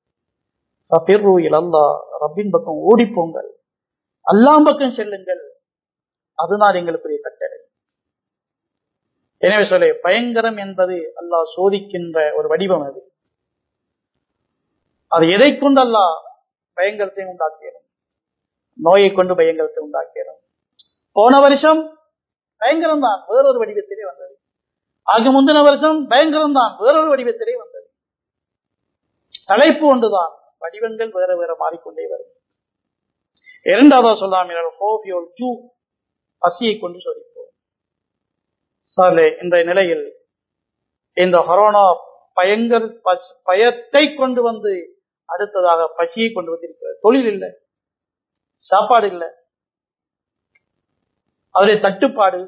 அல்லா ரப்பின் பக்கம் ஓடிப்போங்கள் அல்லாம் பக்கம் செல்லுங்கள் அதுதான் எங்களுக்குரிய கட்டளை எனவே சொல்ல பயங்கரம் என்பது அல்லாஹ் சோதிக்கின்ற ஒரு வடிவம் அது அது எதை கொண்டு அல்லாஹ் பயங்கரத்தையும் உண்டாக்கிடும் நோயை கொண்டு பயங்கரத்தை உண்டாக்கிடும் போன வருஷம் பயங்கரம் தான் வேறொரு வடிவத்திலே வந்தது ஆக முந்தின வருஷம் பயங்கரம் தான் வேறொரு வடிவத்திலே வந்தது தலைப்பு ஒன்றுதான் வடிவங்கள் வேற வேற மாறிக்கொண்டே வரும் இரண்டாவதா சொல்லாமல் ஜூ பசியை கொண்டு சொல்லிப்போம் சாலே இந்த நிலையில் இந்த கொரோனா பயங்கர பஸ்- பயத்தை கொண்டு வந்து அடுத்ததாக பசியை கொண்டு வந்திருக்கிறது தொழில் இல்லை சாப்பாடு இல்லை அவருடைய தட்டுப்பாடு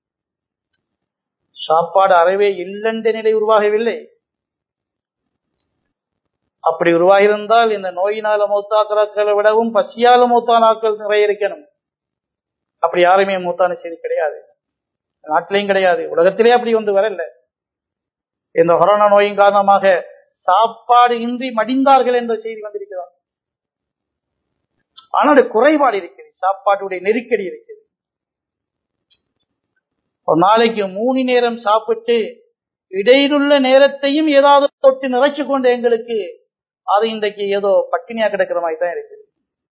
சாப்பாடு அறவே இல்லென்ற நிலை உருவாகவில்லை அப்படி உருவாகியிருந்தால் இந்த நோயினால மூத்தாக்களை விடவும் பசியால மூத்தான ஆட்கள் நிறைய இருக்கணும் அப்படி யாருமே மூத்தான செய்தி கிடையாது நாட்டிலையும் கிடையாது உலகத்திலே அப்படி வந்து வரல இந்த கொரோனா நோயின் காரணமாக சாப்பாடு இன்றி மடிந்தார்கள் என்ற செய்தி வந்திருக்கிறார் ஆனால் குறைபாடு இருக்கிறது சாப்பாட்டுடைய நெருக்கடி இருக்குது ஒரு நாளைக்கு மூணு நேரம் சாப்பிட்டு இடையிலுள்ள நேரத்தையும் ஏதாவது தொட்டு நிறைச்சு கொண்ட எங்களுக்கு அது இன்றைக்கு ஏதோ பட்டினியா கிடக்கிற மாதிரி தான் இருக்குது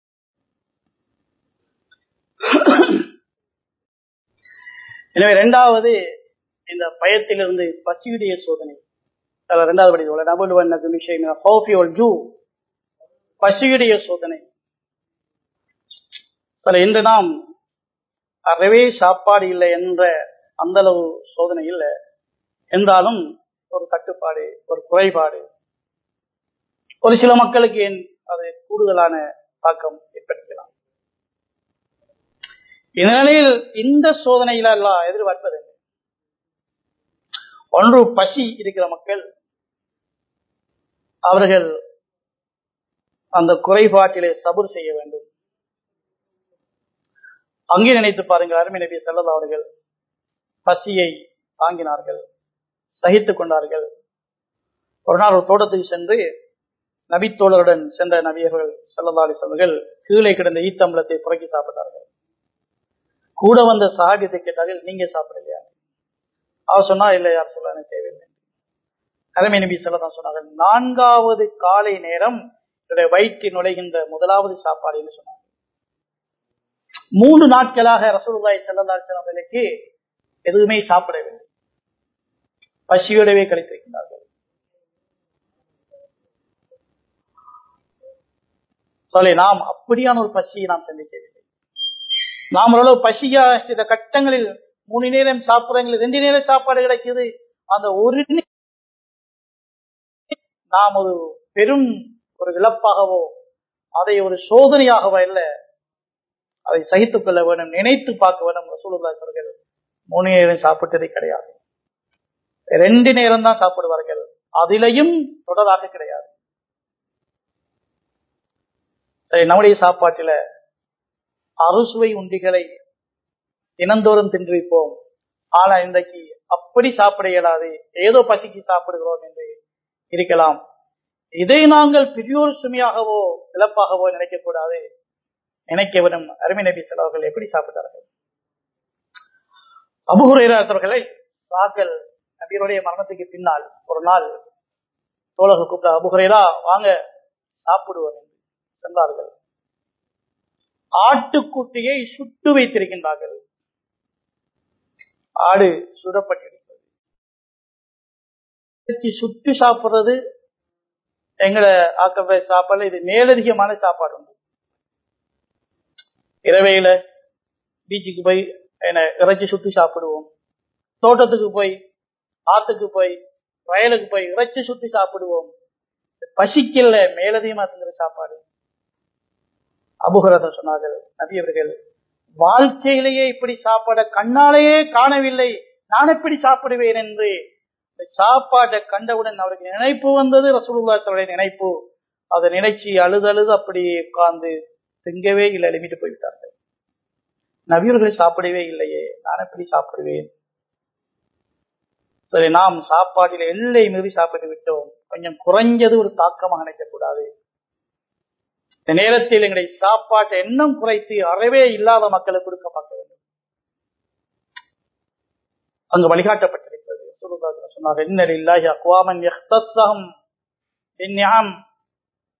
எனவே இரண்டாவது இந்த பயத்திலிருந்து பசியுடைய சோதனை அதுல இரண்டாவது படி நபுல் விஷயம் ஜூ பசியுடைய சோதனை சில இன்று நாம் அறவே சாப்பாடு இல்லை என்ற அந்த அளவு சோதனை இல்லை என்றாலும் ஒரு கட்டுப்பாடு ஒரு குறைபாடு ஒரு சில மக்களுக்கு ஏன் அது கூடுதலான தாக்கம் ஏற்படுத்தலாம் இந்நிலையில் இந்த சோதனையில எல்லாம் எதிர்பார்ப்பது ஒன்று பசி இருக்கிற மக்கள் அவர்கள் அந்த குறைபாட்டிலே சபுர் செய்ய வேண்டும் அங்கே நினைத்து பாருங்க அருமை நபி செல்லதா அவர்கள் பசியை தாங்கினார்கள் சகித்துக் கொண்டார்கள் ஒரு நாள் ஒரு தோட்டத்துக்கு சென்று நபித்தோழருடன் சென்ற நபியர்கள் செல்லதாரி செல்வர்கள் கீழே கிடந்த ஈத்தம்பளத்தை புறக்கி சாப்பிட்டார்கள் கூட வந்த சகாபியத்தை கேட்டார்கள் நீங்க சாப்பிடலையா அவர் சொன்னா இல்லை யார் சொல்ல எனக்கு தேவையில்லை அருமை நபி செல்லதான் சொன்னார்கள் நான்காவது காலை நேரம் என்னுடைய வயிற்றில் நுழைகின்ற முதலாவது சாப்பாடு என்று சொன்னாங்க மூன்று நாட்களாக ரசூலுல்லாய் செல்லதாரி அவர்களுக்கு எதுவுமே சாப்பிடவில்லை பசியோடவே கழித்திருக்கிறார்கள் சொல்லி நாம் அப்படியான ஒரு பசியை நாம் சந்திக்கவில்லை நாம் ஓரளவு பசியா சில கட்டங்களில் மூணு நேரம் சாப்பிடுறீங்க ரெண்டு நேரம் சாப்பாடு கிடைக்குது அந்த ஒரு நே- நாம் ஒரு பெரும் ஒரு இழப்பாகவோ அதை ஒரு சோதனையாகவோ இல்ல அதை சகித்துக் கொள்ள வேண்டும் நினைத்து பார்க்க வேண்டும் ரசூலுல்லாஹி அவர்கள் மூணு நேரம் சாப்பிட்டதே கிடையாது ரெண்டு நேரம் தான் சாப்பிடுவார்கள் அதிலையும் தொடராக கிடையாது சரி நம்முடைய சாப்பாட்டில அறுசுவை உண்டிகளை தினந்தோறும் தின்று வைப்போம் ஆனா இன்றைக்கு அப்படி சாப்பிட இயலாது ஏதோ பசிக்கு சாப்பிடுகிறோம் என்று இருக்கலாம் இதை நாங்கள் பெரியோர் சுமையாகவோ இழப்பாகவோ நினைக்கக்கூடாது நினைக்க விடும் அருமை நபி செலவர்கள் எப்படி சாப்பிட்டார்கள் அபுகுரையர்களை சாக்கள் நபியருடைய மரணத்துக்கு பின்னால் ஒரு நாள் தோழர்கள் கூப்பிட்ட அபுகுரையரா வாங்க சாப்பிடுவோம் என்று சென்றார்கள் ஆட்டுக்குட்டியை சுட்டு வைத்திருக்கின்றார்கள் ஆடு சுடப்பட்டிருக்கிறது இறைச்சி சுட்டு சாப்பிடுறது எங்களை ஆக்கப்ப சாப்பாடுல இது மேலதிகமான சாப்பாடு உண்டு இரவையில பீச்சுக்கு போய் என்ன இறைச்சி சுட்டு சாப்பிடுவோம் தோட்டத்துக்கு போய் ஆத்துக்கு போய் வயலுக்கு போய் இறைச்சி சுட்டு சாப்பிடுவோம் பசிக்கல மேலதிகமா திங்கிற சாப்பாடு அபுகரத சொன்னார்கள் நபி அவர்கள் வாழ்க்கையிலேயே இப்படி சாப்பாட கண்ணாலேயே காணவில்லை நான் எப்படி சாப்பிடுவேன் என்று இந்த சாப்பாட்டை கண்டவுடன் அவருக்கு நினைப்பு வந்தது ரசூலுல்லாஹினுடைய நினைப்பு அதை நினைச்சு அழுது அழுது அப்படியே உட்கார்ந்து திங்கவே இல்லை எழுப்பிட்டு போய்விட்டார்கள் நபியர்கள் சாப்பிடவே இல்லையே நான் எப்படி சாப்பிடுவேன் சரி நாம் சாப்பாட்டில் எல்லை மீறி சாப்பிட்டு விட்டோம் கொஞ்சம் குறைஞ்சது ஒரு தாக்கமாக நினைக்கக்கூடாது இந்த நேரத்தில் எங்களுடைய சாப்பாட்டை எண்ணம் குறைத்து அறவே இல்லாத மக்களுக்கு கொடுக்க பார்க்க வேண்டும் அங்கு வழிகாட்டப்பட்டிருக்கிறது ரசூலுல்லாஹி சொன்னார் இன்னர் இல்லாஹி அக்வாமன் யஹ்தஸ்ஸஹும் பின்னிஅம்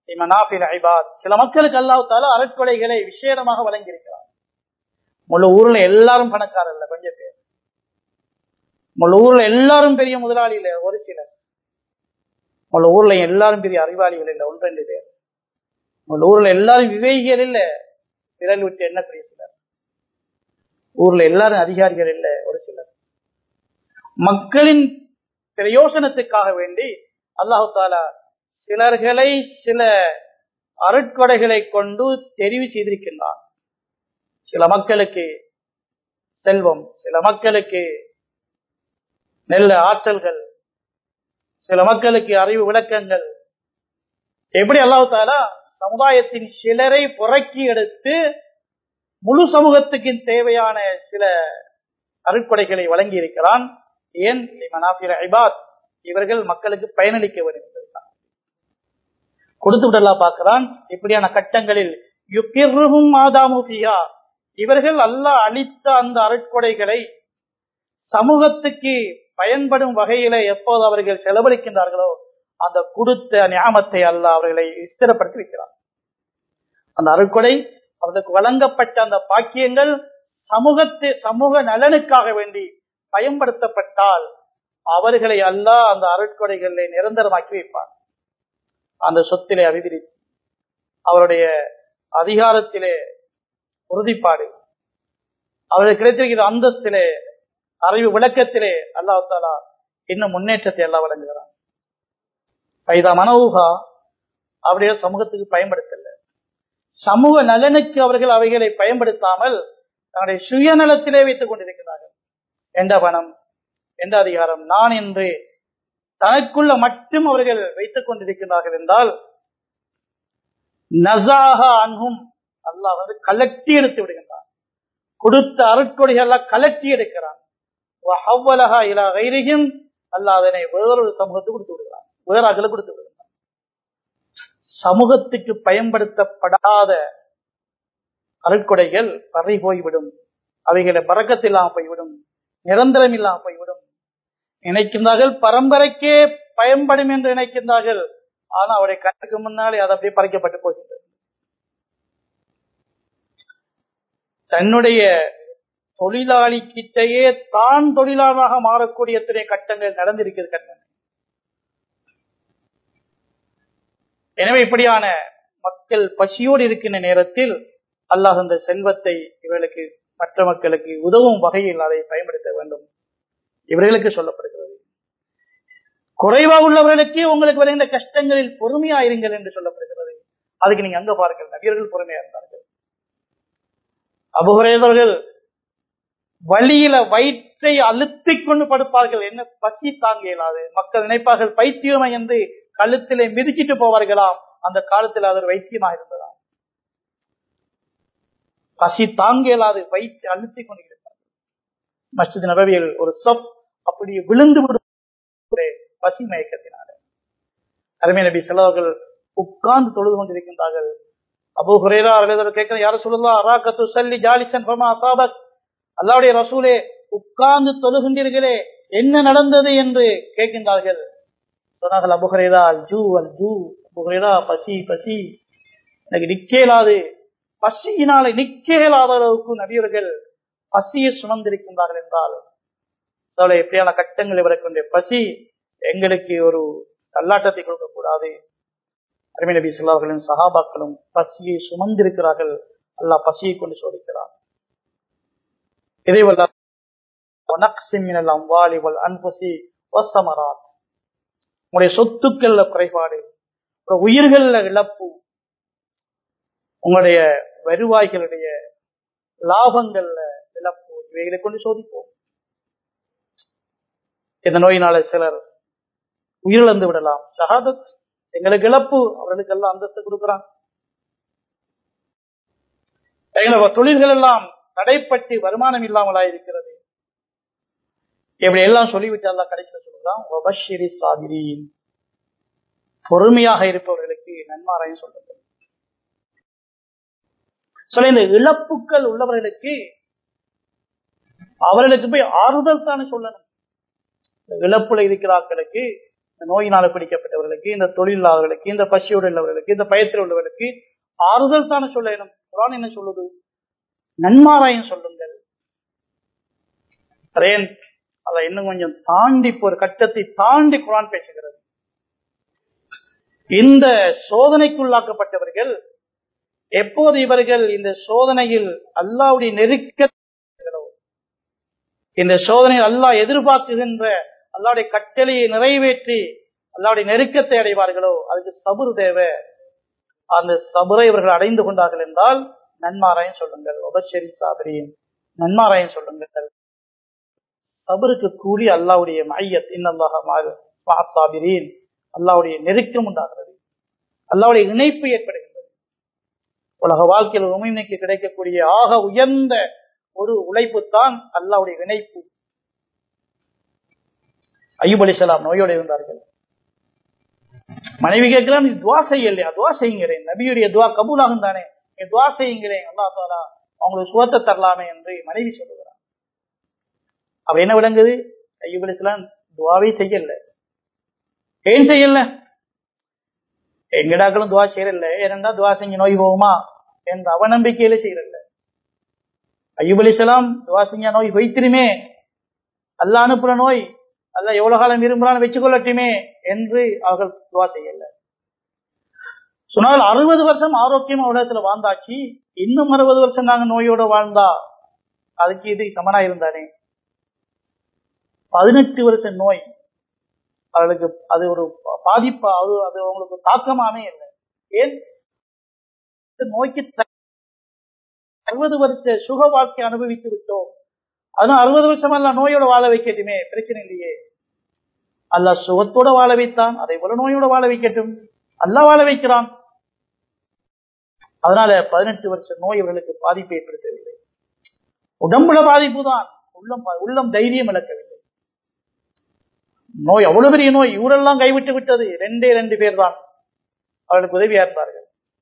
இமனாஃபில் ஐபாத் சில மக்களுக்கு அல்லாஹால அறக்கொடைகளை விசேடமாக வழங்கியிருக்கிறார் முழு ஊர்ல எல்லாரும் பணக்காரர் இல்ல கொஞ்சம் பேர் முழு ஊர்ல எல்லாரும் பெரிய முதலாளி இல்ல ஒரு சிலர் முழு ஊர்ல எல்லாரும் பெரிய அறிவாளிகள் இல்ல ஒன்று ரெண்டு பேர் முழு ஊர்ல எல்லாரும் விவேகிகள் இல்ல விரல் விட்டு என்ன பெரிய சிலர் ஊர்ல எல்லாரும் அதிகாரிகள் இல்ல ஒரு சிலர் மக்களின் பிரயோசனத்துக்காக வேண்டி அல்லாஹு தாலா சிலர்களை சில அருட்கொடைகளை கொண்டு தெரிவு செய்திருக்கின்றான் சில மக்களுக்கு செல்வம் சில மக்களுக்கு நல்ல ஆற்றல்கள் சில மக்களுக்கு அறிவு விளக்கங்கள் எப்படி அல்லாஹு தாலா சமுதாயத்தின் சிலரை புறக்கி எடுத்து முழு சமூகத்துக்கு தேவையான சில அருட்கொடைகளை வழங்கி இருக்கிறான் ஏன் ஐபாத் இவர்கள் மக்களுக்கு பயனளிக்க வேண்டும் என்பதற்காக கொடுத்து விடலாம் பார்க்கிறான் இப்படியான கட்டங்களில் யுக்கிர்ருஹும் மாதாமுபியா இவர்கள் அல்லாஹ் அளித்த அந்த அருட்கொடைகளை சமூகத்துக்கு பயன்படும் வகையில எப்போது அவர்கள் செலவழிக்கின்றார்களோ அந்த கொடுத்த ஞாபத்தை அல்லாஹ் அவர்களை ஸ்திரப்படுத்தி வைக்கிறார் அந்த அருட்கொடை அவர்களுக்கு வழங்கப்பட்ட அந்த பாக்கியங்கள் சமூகத்து சமூக நலனுக்காக வேண்டி பயன்படுத்தப்பட்டால் அவர்களை அல்லாஹ் அந்த அருட்கொடைகளை நிரந்தரமாக்கி வைப்பார் அந்த சொத்திலே அபிவிருத்தி அவருடைய அதிகாரத்திலே உறுதிப்பாடு அவருக்கு கிடைத்திருக்கிற அந்தஸ்திலே அறிவு விளக்கத்திலே அல்லாஹ் தாலா இன்னும் முன்னேற்றத்தை எல்லாம் வழங்குகிறான் பைதா மனவுகா அவருடைய சமூகத்துக்கு பயன்படுத்தல சமூக நலனுக்கு அவர்கள் அவைகளை பயன்படுத்தாமல் தன்னுடைய சுயநலத்திலே வைத்துக் கொண்டிருக்கிறார்கள் எந்த பணம் எந்த அதிகாரம் நான் என்று தனக்குள்ள மட்டும் அவர்கள் வைத்துக் கொண்டிருக்கிறார்கள் என்றால் நசாக அன்ஹும் அல்லாஹ் வந்து கலட்டி எடுத்து விடுகின்றான் கொடுத்த அருட்கொடிகள் கலட்டி எடுக்கிறான் இலா கைரிகும் அல்லாஹ் அதனை வேறொரு சமூகத்துக்கு கொடுத்து விடுகிறான் வேற அகல கொடுத்து விடுகிறான் சமூகத்துக்கு பயன்படுத்தப்படாத அருட்கொடைகள் பறை போய்விடும் அவைகளை பறக்கத்தில்லாம போய்விடும் நிரந்தரம் இல்லாம போய்விடும் நினைக்கின்றார்கள் பரம்பரைக்கே பயன்படும் என்று நினைக்கின்றார்கள் ஆனா அவருடைய கண்ணுக்கு முன்னாலே அது அப்படியே பறிக்கப்பட்டு போகின்றது தன்னுடைய தொழிலாளி கிட்டையே தான் தொழிலாளராக மாறக்கூடிய எத்தனை கட்டங்கள் நடந்திருக்கிறது கண்ணன் எனவே இப்படியான மக்கள் பசியோடு இருக்கின்ற நேரத்தில் அல்லாஹ் அந்த செல்வத்தை இவர்களுக்கு மற்ற மக்களுக்கு உதவும் வகையில் அதை பயன்படுத்த வேண்டும் இவர்களுக்கு சொல்லப்படுகிறது குறைவா உள்ளவர்களுக்கு உங்களுக்கு வருகின்ற கஷ்டங்களில் பொறுமையா இருங்கள் என்று சொல்லப்படுகிறது அதுக்கு நீங்க அங்க பாருங்கள் நபியர்கள் பொறுமையா இருந்தார்கள் அபுகுறையவர்கள் வழியில வயிற்றை அழுத்திக் கொண்டு படுப்பார்கள் என்ன பசி தாங்க இயலாது மக்கள் நினைப்பார்கள் பைத்தியமை என்று கழுத்திலே மிதிச்சிட்டு போவார்களாம் அந்த காலத்தில் அது ஒரு வைத்தியமாக இருந்ததாம் பசி தாங்க இயலாது வயிற்றை அழுத்திக் கொண்டு இருப்பார்கள் மஸ்ஜித் நபவியில் ஒரு சொப் அப்படியே விழுந்து விடும் பசி மயக்கத்தினால அருமை நபி செலவர்கள் உட்கார்ந்து தொழுது கொண்டிருக்கின்றார்கள் அபு ஹுரேரா கேட்கிற யார சொல்லலாம் அராக்கத்து சல்லி ஜாலிசன் பமா சாபக் அல்லாவுடைய ரசூலே உட்கார்ந்து தொழுகின்றீர்களே என்ன நடந்தது என்று கேட்கின்றார்கள் சொன்னார்கள் அபுஹரேரா அல் ஜூ அல் ஜூ அபுஹரேரா பசி பசி எனக்கு நிக்கேலாது பசியினால நிக்கேலாத அளவுக்கு நபியர்கள் பசியை சுமந்திருக்கின்றார்கள் என்றால் எப்படியான கட்டங்கள் இவருக்கு பசி எங்களுக்கு ஒரு தள்ளாட்டத்தை கொடுக்கக்கூடாது அருமை நபி சொல்லார்களின் சகாபாக்களும் பசியை சுமந்திருக்கிறார்கள் அல்லாஹ் பசியை கொண்டு சோதிக்கிறார் இதே உங்களுடைய சொத்துக்கள்ல குறைபாடு உயிர்கள்ல இழப்பு உங்களுடைய வருவாய்களுடைய லாபங்கள்ல இழப்பு இவைகளை கொண்டு சோதிப்போம் இந்த நோயினால சிலர் உயிரிழந்து விடலாம் ஷஹாதத் எங்களுக்கு இழப்பு அவர்களுக்கு எல்லாம் அந்தஸ்து கொடுக்கிறான் தொழில்கள் எல்லாம் தடைப்பட்டு வருமானம் இல்லாமலா இருக்கிறது இப்படி எல்லாம் சொல்லிவிட்டு எல்லாம் கடைசியில் சொல்லுதான் சாதிரியின் பொறுமையாக இருப்பவர்களுக்கு நன்மாராயம் சொல்றது சொல்ல இந்த இழப்புகள் உள்ளவர்களுக்கு அவர்களுக்கு போய் ஆறுதல் தானே சொல்லணும் இழப்புல இருக்கிறார்களுக்கு இந்த நோயினால பிடிக்கப்பட்டவர்களுக்கு இந்த தொழிலாளர்களுக்கு இந்த பசியோடு உள்ளவர்களுக்கு இந்த பயத்தில் உள்ளவர்களுக்கு ஆறுதல் தானே சொல்ல வேணும் குரான் என்ன சொல்லுது நன்மாராயம் சொல்லுங்கள் ரேன் அதை இன்னும் கொஞ்சம் தாண்டி ஒரு கட்டத்தை தாண்டி குரான் பேசுகிறது இந்த சோதனைக்குள்ளாக்கப்பட்டவர்கள் எப்போது இவர்கள் இந்த சோதனையில் அல்லாவுடைய நெருக்க இந்த சோதனையில் அல்லாஹ் எதிர்பார்க்குகின்ற அல்லாவுடைய கட்டளையை நிறைவேற்றி அல்லாவுடைய நெருக்கத்தை அடைவார்களோ அதுக்கு சபுர் தேவை அந்த சபுரை இவர்கள் அடைந்து கொண்டார்கள் என்றால் நன்மாராயம் சொல்லுங்கள் உபசரி சாபரியும் நன்மாராயம் சொல்லுங்கள் சபருக்கு கூலி அல்லாவுடைய மையத் இன்னல்லாக சாபிரீன் அல்லாவுடைய நெருக்கம் உண்டாகிறது அல்லாவுடைய இணைப்பு ஏற்படுகின்றது உலக வாழ்க்கையில் உமைமைக்கு கிடைக்கக்கூடிய ஆக உயர்ந்த ஒரு உழைப்பு தான் அல்லாவுடைய இணைப்பு ஐயூப் அலிசலாம் நோயோடு இருந்தார்கள் மனைவி கேட்கிறான் நீ துவா செய்யலையா துவா செய்யுங்கிறேன் நபியுடைய துவா கபூலாகும் தானே நீ துவா செய்யுங்கிறேன் அல்லா தாலா அவங்களுக்கு சுகத்தை தரலாமே என்று மனைவி சொல்லுகிறான் அவ என்ன விளங்குது ஐயூப் அலிஸ்லாம் துவாவே செய்யல ஏன் செய்யல எங்கடாக்களும் துவா செய்யல ஏனென்றா துவா செஞ்சு நோய் போகுமா என்ற அவநம்பிக்கையில செய்யல ஐயூப் அலிசலாம் துவா செஞ்சா நோய் வைத்திருமே அல்ல அனுப்புற நோய் அல்ல எவ்வளவு காலம் விரும்புறான்னு வச்சுக்கொள்ளட்டுமே என்று அவர்கள் துவா செய்யல சொன்னால் அறுபது வருஷம் ஆரோக்கியமா உலகத்துல வாழ்ந்தாச்சு இன்னும் அறுபது வருஷம் நாங்க நோயோட வாழ்ந்தா அதுக்கு இது சமனா இருந்தானே பதினெட்டு வருஷம் நோய் அவர்களுக்கு அது ஒரு பாதிப்பா அது அது அவங்களுக்கு தாக்கமாமே இல்லை ஏன் நோய்க்கு அறுபது வருஷ சுக வாழ்க்கை அனுபவித்து விட்டோம் அதுவும் அறுபது வருஷம் அல்ல நோயோட வாழ வைக்கட்டுமே பிரச்சனை இல்லையே அல்ல சுகத்தோட வாழ வைத்தான் அதே போல நோயோட வாழ வைக்கட்டும் அல்ல வாழ வைக்கிறான் அதனால பதினெட்டு வருஷம் நோய் இவர்களுக்கு பாதிப்பு ஏற்படுத்தவில்லை உடம்புல பாதிப்பு தான் உள்ளம் உள்ளம் தைரியம் இழக்கவில்லை நோய் அவ்வளவு பெரிய நோய் ஊரெல்லாம் கைவிட்டு விட்டது ரெண்டே ரெண்டு பேர் தான் அவர்களுக்கு உதவியா இருப்பார்கள்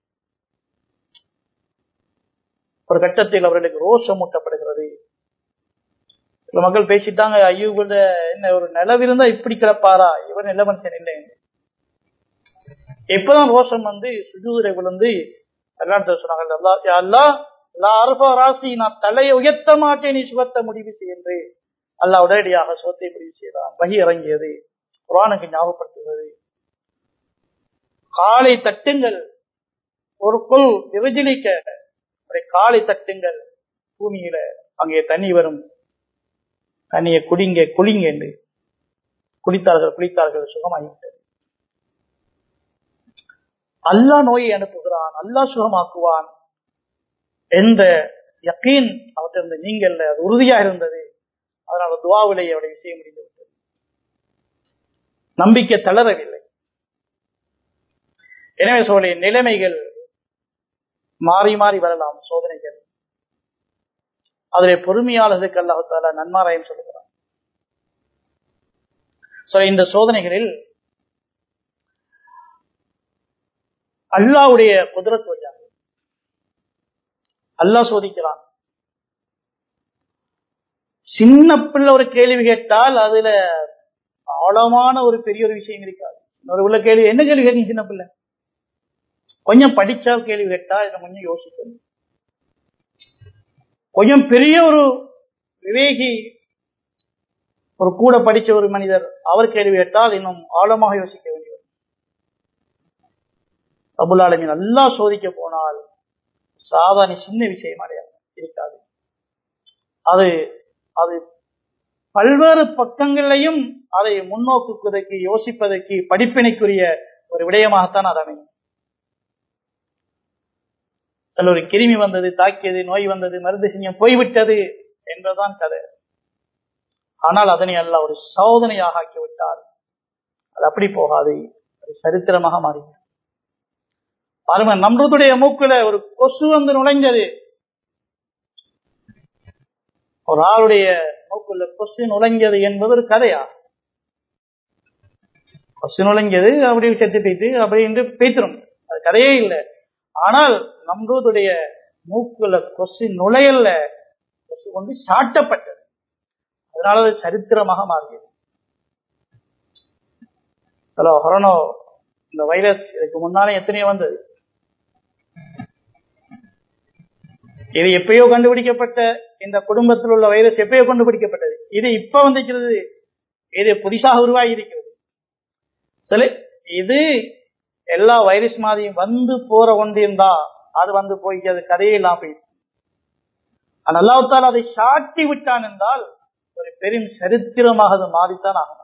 ஒரு கட்டத்தில் அவர்களுக்கு ரோஷம் ஊட்டப்படுகிறது சில மக்கள் பேசிட்டாங்க ஐயோட என்ன ஒரு நிலவிருந்தா இப்படி கிடப்பாரா இவர் நல்ல மனுஷன் இல்லை எப்பதான் ரோஷம் வந்து சுஜூரை விழுந்து எல்லாரும் சொன்னாங்க அல்லா ராசி நான் தலையை உயர்த்த மாட்டேன் நீ சுகத்தை முடிவு செய்யன்று அல்லா உடனடியாக சுகத்தை முடிவு செய்தான் வகி இறங்கியது குரானுக்கு ஞாபகப்படுத்துகிறது காலை தட்டுங்கள் ஒரு கொள் விவஜிலிக்க காலை தட்டுங்கள் பூமியில அங்கே தண்ணி வரும் தண்ணியை குடிங்க குளிங்க என்று குடித்தார்கள் குளித்தார்கள் சுகமாகிவிட்டது அல்லா நோயை அனுப்புகிறான் அல்லா சுகமாக்குவான் என்ற யக்கீன் அவற்றிருந்து நீங்கள்ல அது உறுதியா இருந்தது அதனால துவாவிலே அவருடைய விஷயம் முடிந்து விட்டது நம்பிக்கை தளரவில்லை எனவே சோழ நிலைமைகள் மாறி மாறி வரலாம் சோதனைகள் அதிலே பொறுமையாளர்களுக்கு அல்லாஹால நன்மாராயம் சொல்லுகிறான் இந்த சோதனைகளில் அல்லாவுடைய குதிரத் வழியாக அல்லாஹ் சோதிக்கிறான் சின்ன பிள்ளை ஒரு கேள்வி கேட்டால் அதுல ஆழமான ஒரு பெரிய ஒரு விஷயம் இருக்காது ஒரு உள்ள கேள்வி என்ன கேள்வி கேட்கும் சின்ன பிள்ளை கொஞ்சம் படிச்சால் கேள்வி கேட்டா இதை கொஞ்சம் யோசிக்கணும் கொஞ்சம் பெரிய ஒரு விவேகி ஒரு கூட படிச்ச ஒரு மனிதர் அவர் கேள்வி கேட்டால் இன்னும் ஆழமாக யோசிக்க வேண்டியவர் அபுல்லாலமி நல்லா சோதிக்க போனால் சாதாரண சின்ன விஷயம் அடையாது இருக்காது அது அது பல்வேறு பக்கங்களையும் அதை முன்னோக்குவதற்கு யோசிப்பதற்கு படிப்பினைக்குரிய ஒரு விடயமாகத்தான் அது அமையும் அதில் ஒரு கிருமி வந்தது தாக்கியது நோய் வந்தது மருந்து செஞ்சம் போய்விட்டது என்பதுதான் கதை ஆனால் அதனை அல்ல ஒரு சோதனையாக ஆக்கிவிட்டார் அது அப்படி போகாது அது சரித்திரமாக மாறி பாருங்க நம்ருடைய மூக்குல ஒரு கொசு வந்து நுழைஞ்சது ஒரு ஆளுடைய மூக்குல கொசு நுழைஞ்சது என்பது ஒரு கதையா கொசு நுழைஞ்சது அப்படி செத்து போயிட்டு அப்படி என்று பேசிடும் அது கதையே இல்லை ஆனால் நம்ரூதுடைய மூக்குல கொசு நுழையல்ல கொசு கொண்டு சாட்டப்பட்டது அதனால அது சரித்திரமாக மாறியது ஹலோ கொரோனா இந்த வைரஸ் இதுக்கு முன்னாலே எத்தனையோ வந்தது இது எப்பயோ கண்டுபிடிக்கப்பட்ட இந்த குடும்பத்தில் உள்ள வைரஸ் எப்பயோ கண்டுபிடிக்கப்பட்டது இது இப்ப வந்திருக்கிறது இது புதிதாக உருவாகி இருக்கிறது சரி இது எல்லா வைரஸ் மாதிரியும் வந்து போற ஒன்றிருந்தா அது வந்து போய் அது கதையே இல்லாம போயிடுச்சு ஆனால் அல்லாஹால அதை சாட்டி விட்டான் என்றால் ஒரு பெரும் சரித்திரமாக அது மாறித்தான் ஆகணும்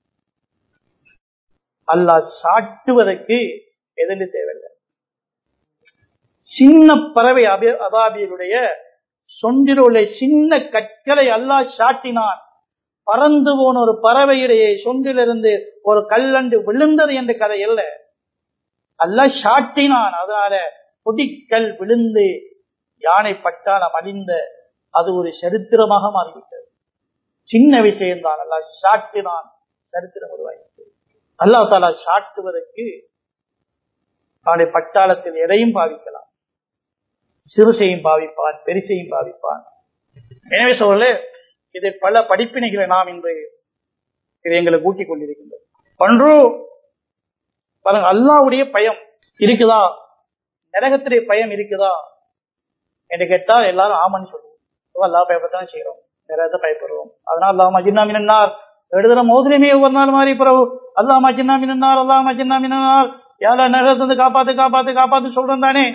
அல்லாஹ் சாட்டுவதற்கு எதிர்த்து தேவையில்லை சின்ன பறவை அபி- அபாபியலுடைய சொண்டில் உள்ள சின்ன கற்களை அல்லாஹ் சாட்டினான் பறந்து போன ஒரு பறவையுடைய சொண்டிலிருந்து ஒரு கல்லண்டு விழுந்தது என்ற கதை அல்ல அல்லாஹ் சாட்டினான் அதனால பொடிக்கல் விழுந்து யானை பட்டாளம் அழிந்த அது ஒரு சரித்திரமாக மாறிவிட்டது சின்ன விஷயம்தான் அல்லாஹ் சாட்டினான் சரித்திரம் உருவாகிவிட்டது அல்லாஹ் தாலா சாட்டுவதற்கு அவனுடைய பட்டாளத்தில் எதையும் பாவிக்கலாம் சிறுசையும் பாவிப்பான் பெரிசையும் பாவிப்பான் எனவே சொல்ல இதை பல படிப்பினைகளை நாம் இன்று இது எங்களுக்கு ஊட்டிக் கொண்டிருக்கின்றது ஒன்று பாருங்க அல்லாவுடைய பயம் இருக்குதா நரகத்துடைய பயம் இருக்குதா என்று கேட்டால் எல்லாரும் ஆமான்னு சொல்லுவோம் அல்லா பயப்படத்தான் செய்யறோம் நரகத்தை பயப்படுறோம் அதனால அல்லாம அஜின்னா மினன்னார் எழுதுற மோதிரமே ஒவ்வொரு நாள் மாதிரி பிறகு அல்லாம அஜின்னா மினன்னார் அல்லாம அஜின்னா மினன்னார் யாரா நரகத்தை வந்து காப்பாத்து காப்பாத்து காப்பாத்து சொல்றோம் தானே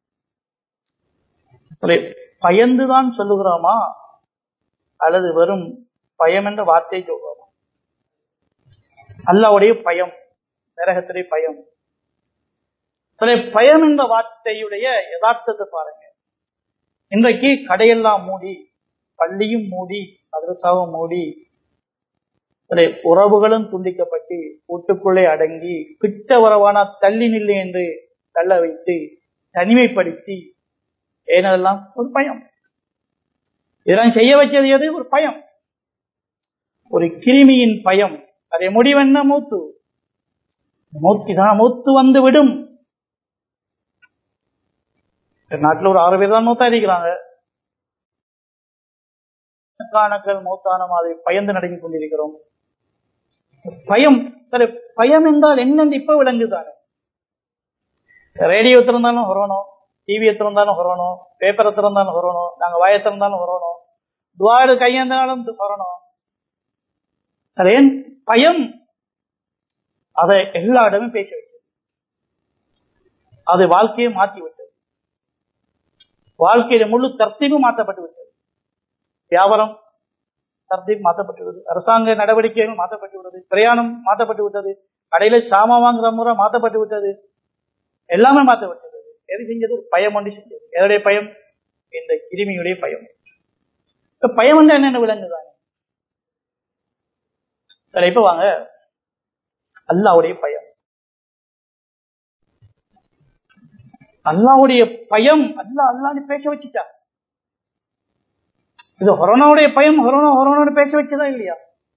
சரி, பயந்துதான் சொல்லுகிறோமா அல்லது வெறும் பயம் என்ற வார்த்தையை சொல்றோமா அல்லாவுடைய பயம் நரகத்துடைய பயம் சரி, பயம் என்ற வார்த்தையுடைய யதார்த்தத்தை பாருங்க இன்றைக்கு கடையெல்லாம் மூடி பள்ளியும் மூடி மதரசாவும் மூடி சரி, உறவுகளும் துண்டிக்கப்பட்டு வீட்டுக்குள்ளே அடங்கி கிட்ட வரவானா தள்ளி நில்லு என்று தள்ள வைத்து தனிமைப்படுத்தி ஏனதெல்லாம் ஒரு பயம் இதெல்லாம் செய்ய வச்சது எது ஒரு பயம் ஒரு கிருமியின் பயம் அதை முடிவென்ன மூத்து மூத்து தான் மூத்து வந்து விடும் இந்த நாட்டுல ஒரு ஆறு பேர் தான் மூத்தா இருக்கிறாங்க காணக்கள் மூத்தான மாதிரி பயந்து நடுங்கி கொண்டிருக்கிறோம் பயம் சரி பயம் என்றால் என்னென்று இப்ப விளங்குதானே ரேடியோ திறந்தாலும் வரணும் டிவி திறந்தாலும் வரணும் பேப்பரை திறந்தாலும் வரணும் நாங்க வாயை திறந்தாலும் வரணும் துவாடு கையேந்தாலும் வரணும் அது ஏன் பயம் அதை எல்லா இடமும் பேச வைத்தது அது வாழ்க்கையை மாற்றி விட்டது வாழ்க்கையில முழு தர்த்தீபும் மாற்றப்பட்டு விட்டது வியாபாரம் தர்த்தீப் மாற்றப்பட்டு விட்டது அரசாங்க நடவடிக்கைகள் மாற்றப்பட்டு விட்டது பிரயாணம் மாற்றப்பட்டு விட்டது கடையில சாமா வாங்குற முறை மாற்றப்பட்டு விட்டது எல்லாமே மாற்றப்பட்டது எது செஞ்சது ஒரு பயம் ஒன்று செஞ்சது எதனுடைய பயம் இந்த கிருமியுடைய பயம் இப்ப பயம் வந்து என்னென்ன விலங்குதாங்க சரி இப்ப வாங்க அல்லாவுடைய பயம் அல்லாவுடைய பயம் அல்லா அல்லான்னு பேச வச்சுட்டா இது கொரோனாவுடைய பயம் கொரோனா கொரோனா பேச வச்சதா இல்லையா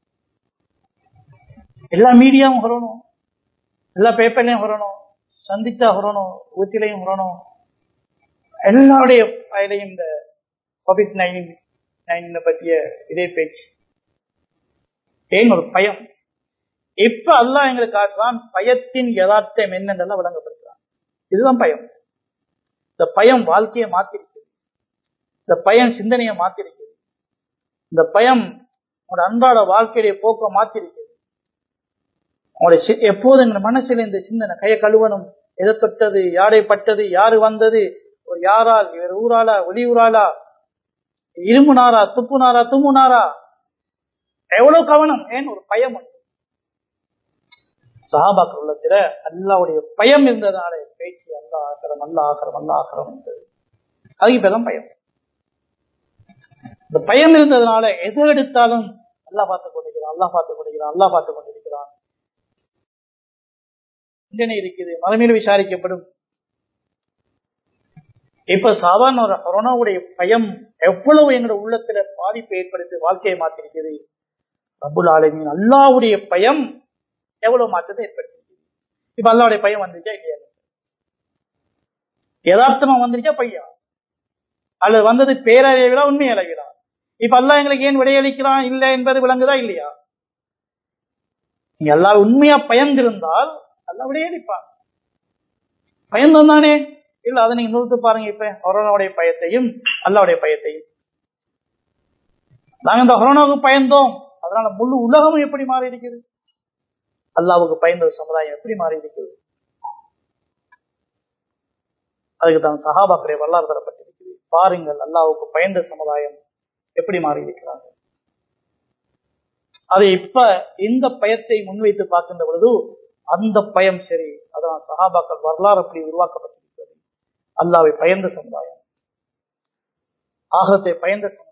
எல்லா மீடியாவும் வரணும் எல்லா பேப்பர்லயும் வரணும் சந்திச்சா வரணும் ஊத்திலையும் வரணும் எல்லாருடைய வயலையும் இந்த கோவிட் நைன்டீன் நைன்டீன் பற்றிய இதே பேச்சு ஏன் ஒரு பயம் இப்ப அல்லாஹ் எங்களுக்கு காட்டுறான் பயத்தின் யதார்த்தம் என்னென்னலாம் விளங்கப்படுத்துறான் இதுதான் பயம் இந்த பயம் வாழ்க்கையை மாத்திருக்குது இந்த பயம் சிந்தனையை மாத்திருக்குது இந்த பயம் உங்களோட அன்றாட வாழ்க்கையுடைய போக்க மாத்திருக்குது உங்களுடைய சி- எப்போதும் எங்க மனசுல இந்த சிந்தனை கையை கழுவணும் எதை தொட்டது யாரை பட்டது யாரு வந்தது ஒரு யாரால் இவர் ஊராளா வெளியூராளா இருமுனாரா துப்புனாரா தும்முனாரா எவ்வளவு கவனம் ஏன் ஒரு பயம் உண்டு சஹாபாக்கள் உள்ளத்துல அல்லாவுடைய பயம் இருந்ததால பேச்சு அல்லா ஆக்கிரம் அல்லா ஆக்கிரம் அல்லா ஆக்கிரம் இருந்தது அது இப்பதான் பயம் இந்த பயம் இருந்ததுனால எது எடுத்தாலும் அல்லா பார்த்து கொண்டிருக்கிறான் அல்லா பார்த்து கொண்டிருக்கிறான் அல்லா பார்த்து கொண்டிருக்கிறான் சிந்தனை இருக்குது மறுமையில் விசாரிக்கப்படும் இப்ப சாதாரண ஒரு கொரோனாவுடைய பயம் எவ்வளவு எங்களோட உள்ளத்துல பாதிப்பை ஏற்படுத்தி வாழ்க்கையை மாத்திருக்குது ரபுல் ஆலமின் அல்லாவுடைய பயம் எவ்வளவு மாற்றத்தை ஏற்படுத்திருக்கு இப்ப அல்லாவுடைய பயம் வந்துச்சா இல்லையா யதார்த்தமா வந்துருச்சா பையா அல்லது வந்தது பேரறிவிழா உண்மை அளவிலா இப்ப அல்லாஹ் எங்களுக்கு ஏன் விடையளிக்கிறான் இல்லை என்பது விளங்குதா இல்லையா நீங்க எல்லாரும் உண்மையா பயந்திருந்தால் அல்லா விடையடிப்பாங்க பயந்தோம் தானே இல்ல அதை நீங்க நிறுத்து பாருங்க இப்ப கொரோனாவுடைய பயத்தையும் அல்லாவுடைய பயத்தையும் நாங்க இந்த கொரோனாவுக்கு பயந்தோம் அதனால முழு உலகமும் எப்படி மாறி இருக்குது அல்லாவுக்கு பயந்த சமுதாயம் எப்படி மாறி இருக்குது அதுக்கு தான் சகாபாக்குடைய வரலாறு தரப்பட்டிருக்கிறது பாருங்கள் அல்லாவுக்கு பயந்த சமுதாயம் எப்படி மாறி இருக்கிறாங்க அது இப்ப இந்த பயத்தை முன்வைத்து பார்க்கின்ற பொழுது அந்த பயம் சரி அதான் சகாபாக்கள் வரலாறு அப்படி உருவாக்கப்பட்டிருக்கிறது அல்லாவை பயந்த சமுதாயம் ஆகத்தை பயந்த சமுதாயம்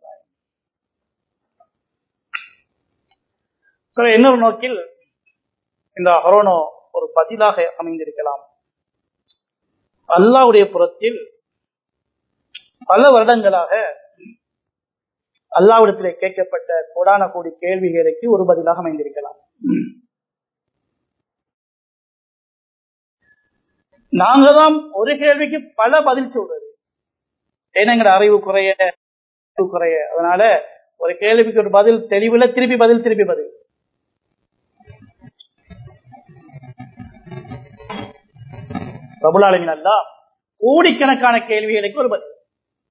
சில இன்னொரு நோக்கில் இந்த ஹரோனோ ஒரு பதிலாக அமைந்திருக்கலாம் அல்லாவுடைய புறத்தில் பல வருடங்களாக அல்லாவிடத்திலே கேட்கப்பட்ட கோடான கோடி கேள்விகளுக்கு ஒரு பதிலாக அமைந்திருக்கலாம் நாங்க தான் ஒரு கேள்விக்கு பல பதில் சொல்றது ஏன்னா அறிவு குறைய குறைய அதனால ஒரு கேள்விக்கு ஒரு பதில் தெளிவுல திருப்பி பதில் திருப்பி பதில் பிரபுலாளமின் அல்லா கோடிக்கணக்கான கேள்விகளுக்கு ஒரு பதில்